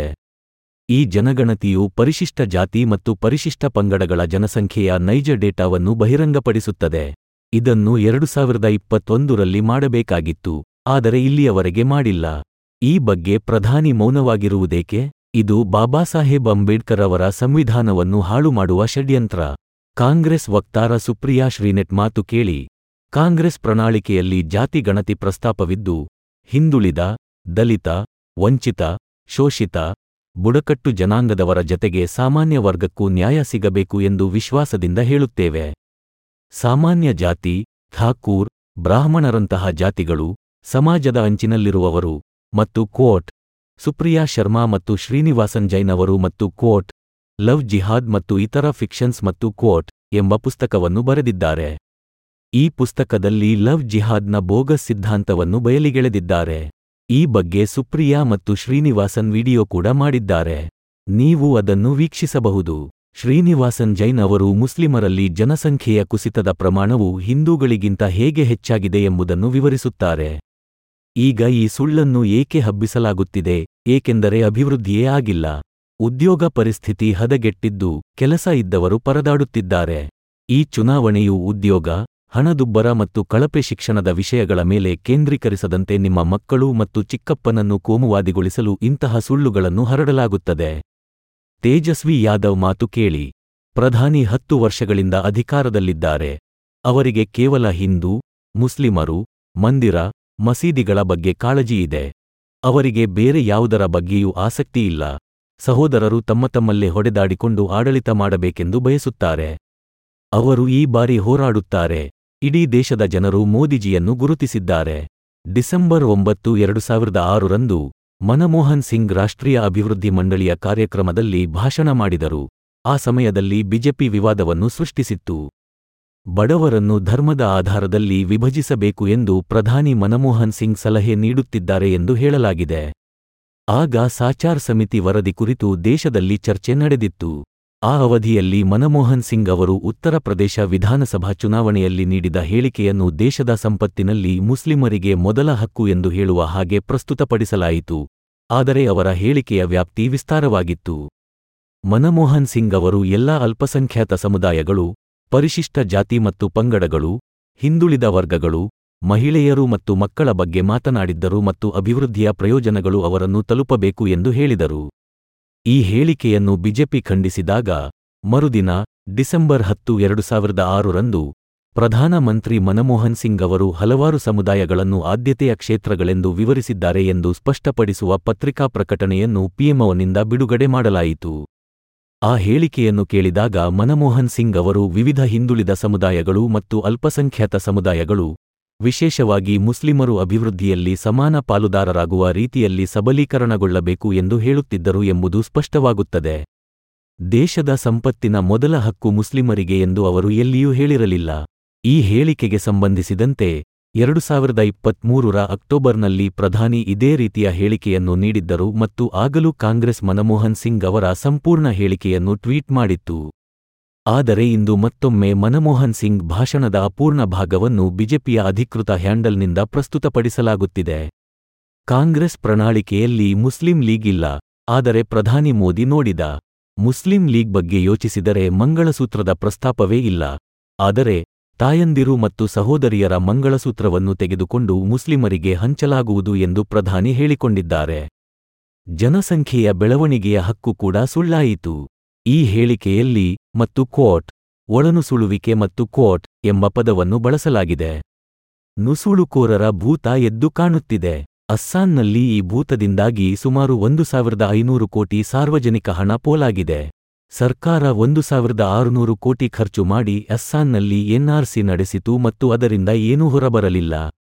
ಈ ಜನಗಣತಿಯು ಪರಿಶಿಷ್ಟ ಜಾತಿ ಮತ್ತು ಪರಿಶಿಷ್ಟ ಪಂಗಡಗಳ ಜನಸಂಖ್ಯೆಯ ನೈಜ ಡೇಟಾವನ್ನು ಬಹಿರಂಗಪಡಿಸುತ್ತದೆ ಇದನ್ನು ಎರಡು ಸಾವಿರದ ಇಪ್ಪತ್ತೊಂದರಲ್ಲಿ ಮಾಡಬೇಕಾಗಿತ್ತು ಆದರೆ ಇಲ್ಲಿಯವರೆಗೆ ಮಾಡಿಲ್ಲ ಈ ಬಗ್ಗೆ ಪ್ರಧಾನಿ ಮೌನವಾಗಿರುವುದೇಕೆ ಇದು ಬಾಬಾಸಾಹೇಬ್ ಅಂಬೇಡ್ಕರ್ ಅವರ ಸಂವಿಧಾನವನ್ನು ಹಾಳು ಮಾಡುವ ಷಡ್ಯಂತ್ರ ಕಾಂಗ್ರೆಸ್ ವಕ್ತಾರ ಸುಪ್ರಿಯಾ ಶ್ರೀನೆಟ್ ಮಾತು ಕೇಳಿ ಕಾಂಗ್ರೆಸ್ ಪ್ರಣಾಳಿಕೆಯಲ್ಲಿ ಜಾತಿ ಗಣತಿ ಪ್ರಸ್ತಾಪವಿದ್ದು ಹಿಂದುಳಿದ ದಲಿತ ವಂಚಿತ ಶೋಷಿತ ಬುಡಕಟ್ಟು ಜನಾಂಗದವರ ಜತೆಗೆ ಸಾಮಾನ್ಯ ವರ್ಗಕ್ಕೂ ನ್ಯಾಯ ಸಿಗಬೇಕು ಎಂದು ವಿಶ್ವಾಸದಿಂದ ಹೇಳುತ್ತೇವೆ ಸಾಮಾನ್ಯ ಜಾತಿ ಠಾಕೂರ್ ಬ್ರಾಹ್ಮಣರಂತಹ ಜಾತಿಗಳು ಸಮಾಜದ ಅಂಚಿನಲ್ಲಿರುವವರು ಮತ್ತು ಕೋಟ್ ಸುಪ್ರಿಯಾ ಶರ್ಮಾ ಮತ್ತು ಶ್ರೀನಿವಾಸನ್ ಜೈನ್ ಅವರು ಮತ್ತು ಕೋಟ್ ಲವ್ ಜಿಹಾದ್ ಮತ್ತು ಇತರ ಫಿಕ್ಷನ್ಸ್ ಮತ್ತು ಕೋಟ್ ಎಂಬ ಪುಸ್ತಕವನ್ನು ಬರೆದಿದ್ದಾರೆ ಈ ಪುಸ್ತಕದಲ್ಲಿ ಲವ್ ಜಿಹಾದ್ನ ಬೋಗಸ್ ಸಿದ್ಧಾಂತವನ್ನು ಬಯಲಿಗೆಳೆದಿದ್ದಾರೆ ಈ ಬಗ್ಗೆ ಸುಪ್ರಿಯಾ ಮತ್ತು ಶ್ರೀನಿವಾಸನ್ ವಿಡಿಯೋ ಕೂಡ ಮಾಡಿದ್ದಾರೆ ನೀವು ಅದನ್ನು ವೀಕ್ಷಿಸಬಹುದು ಶ್ರೀನಿವಾಸನ್ ಜೈನ್ ಅವರು ಮುಸ್ಲಿಮರಲ್ಲಿ ಜನಸಂಖ್ಯೆಯ ಕುಸಿತದ ಪ್ರಮಾಣವು ಹಿಂದೂಗಳಿಗಿಂತ ಹೇಗೆ ಹೆಚ್ಚಾಗಿದೆ ಎಂಬುದನ್ನು ವಿವರಿಸುತ್ತಾರೆ ಈಗ ಈ ಸುಳ್ಳನ್ನು ಏಕೆ ಹಬ್ಬಿಸಲಾಗುತ್ತಿದೆ ಏಕೆಂದರೆ ಅಭಿವೃದ್ಧಿಯೇ ಆಗಿಲ್ಲ ಉದ್ಯೋಗ ಪರಿಸ್ಥಿತಿ ಹದಗೆಟ್ಟಿದ್ದು ಕೆಲಸ ಇದ್ದವರು ಪರದಾಡುತ್ತಿದ್ದಾರೆ ಈ ಚುನಾವಣೆಯು ಉದ್ಯೋಗ ಹಣದುಬ್ಬರ ಮತ್ತು ಕಳಪೆ ಶಿಕ್ಷಣದ ವಿಷಯಗಳ ಮೇಲೆ ಕೇಂದ್ರೀಕರಿಸದಂತೆ ನಿಮ್ಮ ಮಕ್ಕಳು ಮತ್ತು ಚಿಕ್ಕಪ್ಪನನ್ನು ಕೋಮುವಾದಿಗೊಳಿಸಲು ಇಂತಹ ಸುಳ್ಳುಗಳನ್ನು ಹರಡಲಾಗುತ್ತದೆ ತೇಜಸ್ವಿ ಯಾದವ್ ಮಾತು ಕೇಳಿ ಪ್ರಧಾನಿ ಹತ್ತು ವರ್ಷಗಳಿಂದ ಅಧಿಕಾರದಲ್ಲಿದ್ದಾರೆ ಅವರಿಗೆ ಕೇವಲ ಹಿಂದೂ ಮುಸ್ಲಿಮರು ಮಂದಿರ ಮಸೀದಿಗಳ ಬಗ್ಗೆ ಕಾಳಜಿಯಿದೆ ಅವರಿಗೆ ಬೇರೆ ಯಾವುದರ ಬಗ್ಗೆಯೂ ಆಸಕ್ತಿಯಿಲ್ಲ ಸಹೋದರರು ತಮ್ಮ ತಮ್ಮಲ್ಲೇ ಹೊಡೆದಾಡಿಕೊಂಡು ಆಡಳಿತ ಮಾಡಬೇಕೆಂದು ಬಯಸುತ್ತಾರೆ ಅವರು ಈ ಬಾರಿ ಹೋರಾಡುತ್ತಾರೆ ಇಡೀ ದೇಶದ ಜನರು ಮೋದಿಜಿಯನ್ನು ಗುರುತಿಸಿದ್ದಾರೆ ಡಿಸೆಂಬರ್ ಒಂಬತ್ತು ಎರಡು ಸಾವಿರದ ಆರರಂದು ಮನಮೋಹನ್ ಸಿಂಗ್ ರಾಷ್ಟ್ರೀಯ ಅಭಿವೃದ್ಧಿ ಮಂಡಳಿಯ ಕಾರ್ಯಕ್ರಮದಲ್ಲಿ ಭಾಷಣ ಮಾಡಿದರು ಆ ಸಮಯದಲ್ಲಿ ಬಿಜೆಪಿ ವಿವಾದವನ್ನು ಸೃಷ್ಟಿಸಿತ್ತು ಬಡವರನ್ನು ಧರ್ಮದ ಆಧಾರದಲ್ಲಿ ವಿಭಜಿಸಬೇಕು ಎಂದು ಪ್ರಧಾನಿ ಮನಮೋಹನ್ ಸಿಂಗ್ ಸಲಹೆ ನೀಡುತ್ತಿದ್ದಾರೆ ಎಂದು ಹೇಳಲಾಗಿದೆ ಆಗ ಸಾಚಾರ್ ಸಮಿತಿ ವರದಿ ಕುರಿತು ದೇಶದಲ್ಲಿ ಚರ್ಚೆ ನಡೆದಿತ್ತು ಆ ಅವಧಿಯಲ್ಲಿ ಮನಮೋಹನ್ ಸಿಂಗ್ ಅವರು ಉತ್ತರ ಪ್ರದೇಶ ವಿಧಾನಸಭಾ ಚುನಾವಣೆಯಲ್ಲಿ ನೀಡಿದ ಹೇಳಿಕೆಯನ್ನು ದೇಶದ ಸಂಪತ್ತಿನಲ್ಲಿ ಮುಸ್ಲಿಮರಿಗೆ ಮೊದಲ ಹಕ್ಕು ಎಂದು ಹೇಳುವ ಹಾಗೆ ಪ್ರಸ್ತುತಪಡಿಸಲಾಯಿತು ಆದರೆ ಅವರ ಹೇಳಿಕೆಯ ವ್ಯಾಪ್ತಿ ವಿಸ್ತಾರವಾಗಿತ್ತು ಮನಮೋಹನ್ ಸಿಂಗ್ ಅವರು ಎಲ್ಲಾ ಅಲ್ಪಸಂಖ್ಯಾತ ಸಮುದಾಯಗಳು ಪರಿಶಿಷ್ಟ ಜಾತಿ ಮತ್ತು ಪಂಗಡಗಳು ಹಿಂದುಳಿದ ವರ್ಗಗಳು ಮಹಿಳೆಯರು ಮತ್ತು ಮಕ್ಕಳ ಬಗ್ಗೆ ಮಾತನಾಡಿದ್ದರು ಮತ್ತು ಅಭಿವೃದ್ಧಿಯ ಪ್ರಯೋಜನಗಳು ಅವರನ್ನು ತಲುಪಬೇಕು ಎಂದು ಹೇಳಿದರು ಈ ಹೇಳಿಕೆಯನ್ನು ಬಿಜೆಪಿ ಖಂಡಿಸಿದಾಗ ಮರುದಿನ ಡಿಸೆಂಬರ್ ಹತ್ತು ಎರಡು ಸಾವಿರದ ಆರರಂದು ಪ್ರಧಾನಮಂತ್ರಿ ಮನಮೋಹನ್ ಸಿಂಗ್ ಅವರು ಹಲವಾರು ಸಮುದಾಯಗಳನ್ನು ಆದ್ಯತೆಯ ಕ್ಷೇತ್ರಗಳೆಂದು ವಿವರಿಸಿದ್ದಾರೆ ಎಂದು ಸ್ಪಷ್ಟಪಡಿಸುವ ಪತ್ರಿಕಾ ಪ್ರಕಟಣೆಯನ್ನು ಪಿಎಂಒನಿಂದ ಬಿಡುಗಡೆ ಮಾಡಲಾಯಿತು ಆ ಹೇಳಿಕೆಯನ್ನು ಕೇಳಿದಾಗ ಮನಮೋಹನ್ ಸಿಂಗ್ ಅವರು ವಿವಿಧ ಹಿಂದುಳಿದ ಸಮುದಾಯಗಳು ಮತ್ತು ಅಲ್ಪಸಂಖ್ಯಾತ ಸಮುದಾಯಗಳು ವಿಶೇಷವಾಗಿ ಮುಸ್ಲಿಮರು ಅಭಿವೃದ್ಧಿಯಲ್ಲಿ ಸಮಾನ ಪಾಲುದಾರರಾಗುವ ರೀತಿಯಲ್ಲಿ ಸಬಲೀಕರಣಗೊಳ್ಳಬೇಕು ಎಂದು ಹೇಳುತ್ತಿದ್ದರು ಎಂಬುದು ಸ್ಪಷ್ಟವಾಗುತ್ತದೆ ದೇಶದ ಸಂಪತ್ತಿನ ಮೊದಲ ಹಕ್ಕು ಮುಸ್ಲಿಮರಿಗೆ ಎಂದು ಅವರು ಎಲ್ಲಿಯೂ ಹೇಳಿರಲಿಲ್ಲ ಈ ಹೇಳಿಕೆಗೆ ಸಂಬಂಧಿಸಿದಂತೆ ಎರಡು ಸಾವಿರದ ಇಪ್ಪತ್ಮೂರರ ಅಕ್ಟೋಬರ್ನಲ್ಲಿ ಪ್ರಧಾನಿ ಇದೇ ರೀತಿಯ ಹೇಳಿಕೆಯನ್ನು ನೀಡಿದ್ದರು ಮತ್ತು ಆಗಲೂ ಕಾಂಗ್ರೆಸ್ ಮನಮೋಹನ್ ಸಿಂಗ್ ಅವರ ಸಂಪೂರ್ಣ ಹೇಳಿಕೆಯನ್ನು ಟ್ವೀಟ್ ಮಾಡಿತ್ತು ಆದರೆ ಇಂದು ಮತ್ತೊಮ್ಮೆ ಮನಮೋಹನ್ ಸಿಂಗ್ ಭಾಷಣದ ಅಪೂರ್ಣ ಭಾಗವನ್ನು ಬಿಜೆಪಿಯ ಅಧಿಕೃತ ಹ್ಯಾಂಡಲ್ನಿಂದ ಪ್ರಸ್ತುತಪಡಿಸಲಾಗುತ್ತಿದೆ ಕಾಂಗ್ರೆಸ್ ಪ್ರಣಾಳಿಕೆಯಲ್ಲಿ ಮುಸ್ಲಿಂ ಲೀಗ್ ಇಲ್ಲ ಆದರೆ ಪ್ರಧಾನಿ ಮೋದಿ ನೋಡಿದ ಮುಸ್ಲಿಂ ಲೀಗ್ ಬಗ್ಗೆ ಯೋಚಿಸಿದರೆ ಮಂಗಳಸೂತ್ರದ ಪ್ರಸ್ತಾಪವೇ ಇಲ್ಲ ಆದರೆ ತಾಯಂದಿರು ಮತ್ತು ಸಹೋದರಿಯರ ಮಂಗಳಸೂತ್ರವನ್ನು ತೆಗೆದುಕೊಂಡು ಮುಸ್ಲಿಮರಿಗೆ ಹಂಚಲಾಗುವುದು ಎಂದು ಪ್ರಧಾನಿ ಹೇಳಿಕೊಂಡಿದ್ದಾರೆ ಜನಸಂಖ್ಯೆಯ ಬೆಳವಣಿಗೆಯ ಹಕ್ಕು ಕೂಡ ಸುಳ್ಳಾಯಿತು ಈ ಹೇಳಿಕೆಯಲ್ಲಿ ಮತ್ತು ಕೋಟ್ ಒಳನುಸುಳುವಿಕೆ ಮತ್ತು ಕೋಟ್ ಎಂಬ ಪದವನ್ನು ಬಳಸಲಾಗಿದೆ ನುಸುಳುಕೋರರ ಭೂತ ಎದ್ದು ಕಾಣುತ್ತಿದೆ ಅಸ್ಸಾಂನಲ್ಲಿ ಈ ಭೂತದಿಂದಾಗಿ ಸುಮಾರು ಒಂದು ಸಾವಿರದ ಐನೂರು ಕೋಟಿ ಸಾರ್ವಜನಿಕ ಹಣ ಪೋಲಾಗಿದೆ ಸರ್ಕಾರ ಒಂದು ಸಾವಿರದ ಆರುನೂರು ಕೋಟಿ ಖರ್ಚು ಮಾಡಿ ಅಸ್ಸಾಂನಲ್ಲಿ ಎನ್ಆರ್ಸಿ ನಡೆಸಿತು ಮತ್ತು ಅದರಿಂದ ಏನೂ ಹೊರಬರಲಿಲ್ಲ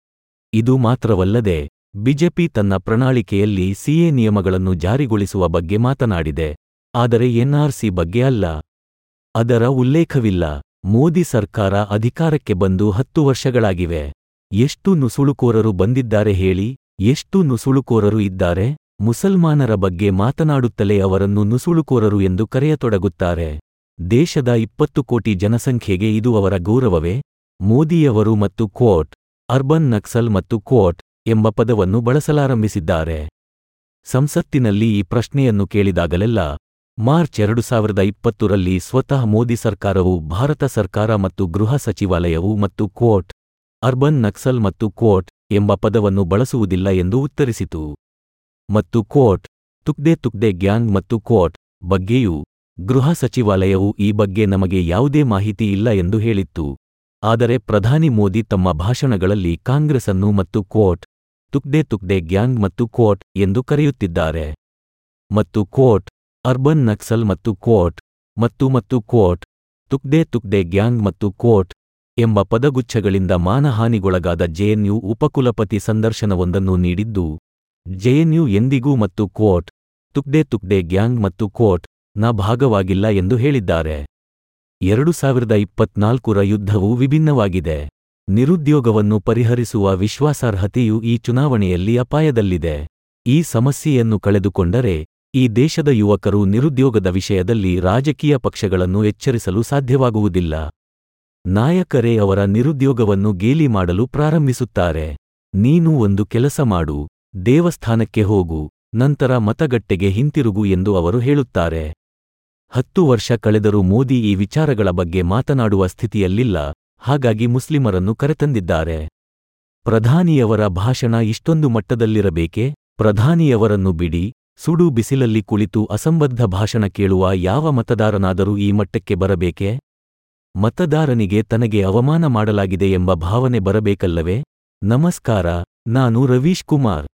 ಇದು ಮಾತ್ರವಲ್ಲದೆ ಬಿಜೆಪಿ ತನ್ನ ಪ್ರಣಾಳಿಕೆಯಲ್ಲಿ ಸಿಎ ನಿಯಮಗಳನ್ನು ಜಾರಿಗೊಳಿಸುವ ಬಗ್ಗೆ ಮಾತನಾಡಿದೆ ಆದರೆ ಎನ್ಆರ್ಸಿ ಬಗ್ಗೆ ಅಲ್ಲ ಅದರ ಉಲ್ಲೇಖವಿಲ್ಲ ಮೋದಿ ಸರ್ಕಾರ ಅಧಿಕಾರಕ್ಕೆ ಬಂದು ಹತ್ತು ವರ್ಷಗಳಾಗಿವೆ ಎಷ್ಟು ನುಸುಳುಕೋರರು ಬಂದಿದ್ದಾರೆ ಹೇಳಿ ಎಷ್ಟು ನುಸುಳುಕೋರರು ಇದ್ದಾರೆ ಮುಸಲ್ಮಾನರ ಬಗ್ಗೆ ಮಾತನಾಡುತ್ತಲೇ ಅವರನ್ನು ನುಸುಳುಕೋರರು ಎಂದು ಕರೆಯತೊಡಗುತ್ತಾರೆ ದೇಶದ ಇಪ್ಪತ್ತು ಕೋಟಿ ಜನಸಂಖ್ಯೆಗೆ ಇದು ಅವರ ಗೌರವವೇ ಮೋದಿಯವರು ಮತ್ತು ಕೋಟ್ ಅರ್ಬನ್ ನಕ್ಸಲ್ ಮತ್ತು ಕೋಟ್ ಎಂಬ ಪದವನ್ನು ಬಳಸಲಾರಂಭಿಸಿದ್ದಾರೆ ಸಂಸತ್ತಿನಲ್ಲಿ ಈ ಪ್ರಶ್ನೆಯನ್ನು ಕೇಳಿದಾಗಲೆಲ್ಲ ಮಾರ್ಚ್ ಎರಡು ಸಾವಿರದ ಇಪ್ಪತ್ತರಲ್ಲಿ ಸ್ವತಃ ಮೋದಿ ಸರ್ಕಾರವು ಭಾರತ ಸರ್ಕಾರ ಮತ್ತು ಗೃಹ ಸಚಿವಾಲಯವು ಮತ್ತು ಕೋಟ್ ಅರ್ಬನ್ ನಕ್ಸಲ್ ಮತ್ತು ಕೋಟ್ ಎಂಬ ಪದವನ್ನು ಬಳಸುವುದಿಲ್ಲ ಎಂದು ಉತ್ತರಿಸಿತು ಮತ್ತು ಕೋಟ್ ತುಕ್ದೆ ತುಕ್ದೆ ಗ್ಯಾಂಗ್ ಮತ್ತು ಕೋಟ್ ಬಗ್ಗೆಯೂ ಗೃಹ ಸಚಿವಾಲಯವು ಈ ಬಗ್ಗೆ ನಮಗೆ ಯಾವುದೇ ಮಾಹಿತಿ ಇಲ್ಲ ಎಂದು ಹೇಳಿತ್ತು ಆದರೆ ಪ್ರಧಾನಿ ಮೋದಿ ತಮ್ಮ ಭಾಷಣಗಳಲ್ಲಿ ಕಾಂಗ್ರೆಸ್ಸನ್ನು ಮತ್ತು ಕೋಟ್ ತುಕ್ದೆ ತುಕ್ದೆ ಗ್ಯಾಂಗ್ ಮತ್ತು ಕೋಟ್ ಎಂದು ಕರೆಯುತ್ತಿದ್ದಾರೆ ಮತ್ತು ಕೋಟ್ ಅರ್ಬನ್ ನಕ್ಸಲ್ ಮತ್ತು ಕೋಟ್ ಮತ್ತು ಮತ್ತು ಕೋಟ್ ತುಕ್ದೆ ತುಕ್ದೆ ಗ್ಯಾಂಗ್ ಮತ್ತು ಕೋಟ್ ಎಂಬ ಪದಗುಚ್ಛಗಳಿಂದ ಮಾನಹಾನಿಗೊಳಗಾದ ಜೆಎನ್ಯು ಉಪಕುಲಪತಿ ಸಂದರ್ಶನವೊಂದನ್ನು ನೀಡಿದ್ದು ಜೆಎನ್ಯು ಎಂದಿಗೂ ಮತ್ತು ಕೋಟ್ ತುಕ್ಡೆ ತುಕ್ಡೆ ಗ್ಯಾಂಗ್ ಮತ್ತು ಕೋಟ್ ನ ಭಾಗವಾಗಿಲ್ಲ ಎಂದು ಹೇಳಿದ್ದಾರೆ ಎರಡು ಸಾವಿರದ ಇಪ್ಪತ್ನಾಲ್ಕರ ಯುದ್ಧವು ವಿಭಿನ್ನವಾಗಿದೆ ನಿರುದ್ಯೋಗವನ್ನು ಪರಿಹರಿಸುವ ವಿಶ್ವಾಸಾರ್ಹತೆಯು ಈ ಚುನಾವಣೆಯಲ್ಲಿ ಅಪಾಯದಲ್ಲಿದೆ ಈ ಸಮಸ್ಯೆಯನ್ನು ಕಳೆದುಕೊಂಡರೆ ಈ ದೇಶದ ಯುವಕರು ನಿರುದ್ಯೋಗದ ವಿಷಯದಲ್ಲಿ ರಾಜಕೀಯ ಪಕ್ಷಗಳನ್ನು ಎಚ್ಚರಿಸಲು ಸಾಧ್ಯವಾಗುವುದಿಲ್ಲ ನಾಯಕರೇ ಅವರ ನಿರುದ್ಯೋಗವನ್ನು ಗೇಲಿ ಮಾಡಲು ಪ್ರಾರಂಭಿಸುತ್ತಾರೆ ನೀನು ಒಂದು ಕೆಲಸ ಮಾಡು ದೇವಸ್ಥಾನಕ್ಕೆ ಹೋಗು ನಂತರ ಮತಗಟ್ಟೆಗೆ ಹಿಂತಿರುಗು ಎಂದು ಅವರು ಹೇಳುತ್ತಾರೆ ಹತ್ತು ವರ್ಷ ಕಳೆದರೂ ಮೋದಿ ಈ ವಿಚಾರಗಳ ಬಗ್ಗೆ ಮಾತನಾಡುವ ಸ್ಥಿತಿಯಲ್ಲಿಲ್ಲ ಹಾಗಾಗಿ ಮುಸ್ಲಿಮರನ್ನು ಕರೆತಂದಿದ್ದಾರೆ ಪ್ರಧಾನಿಯವರ ಭಾಷಣ ಇಷ್ಟೊಂದು ಮಟ್ಟದಲ್ಲಿರಬೇಕೆ ಪ್ರಧಾನಿಯವರನ್ನು ಬಿಡಿ ಸುಡು ಬಿಸಿಲಲ್ಲಿ ಕುಳಿತು ಅಸಂಬದ್ಧ ಭಾಷಣ ಕೇಳುವ ಯಾವ ಮತದಾರನಾದರೂ ಈ ಮಟ್ಟಕ್ಕೆ ಬರಬೇಕೆ ಮತದಾರನಿಗೆ ತನಗೆ ಅವಮಾನ ಮಾಡಲಾಗಿದೆ ಎಂಬ ಭಾವನೆ ಬರಬೇಕಲ್ಲವೇ ನಮಸ್ಕಾರ ನಾನು ರವೀಶ್ ಕುಮಾರ್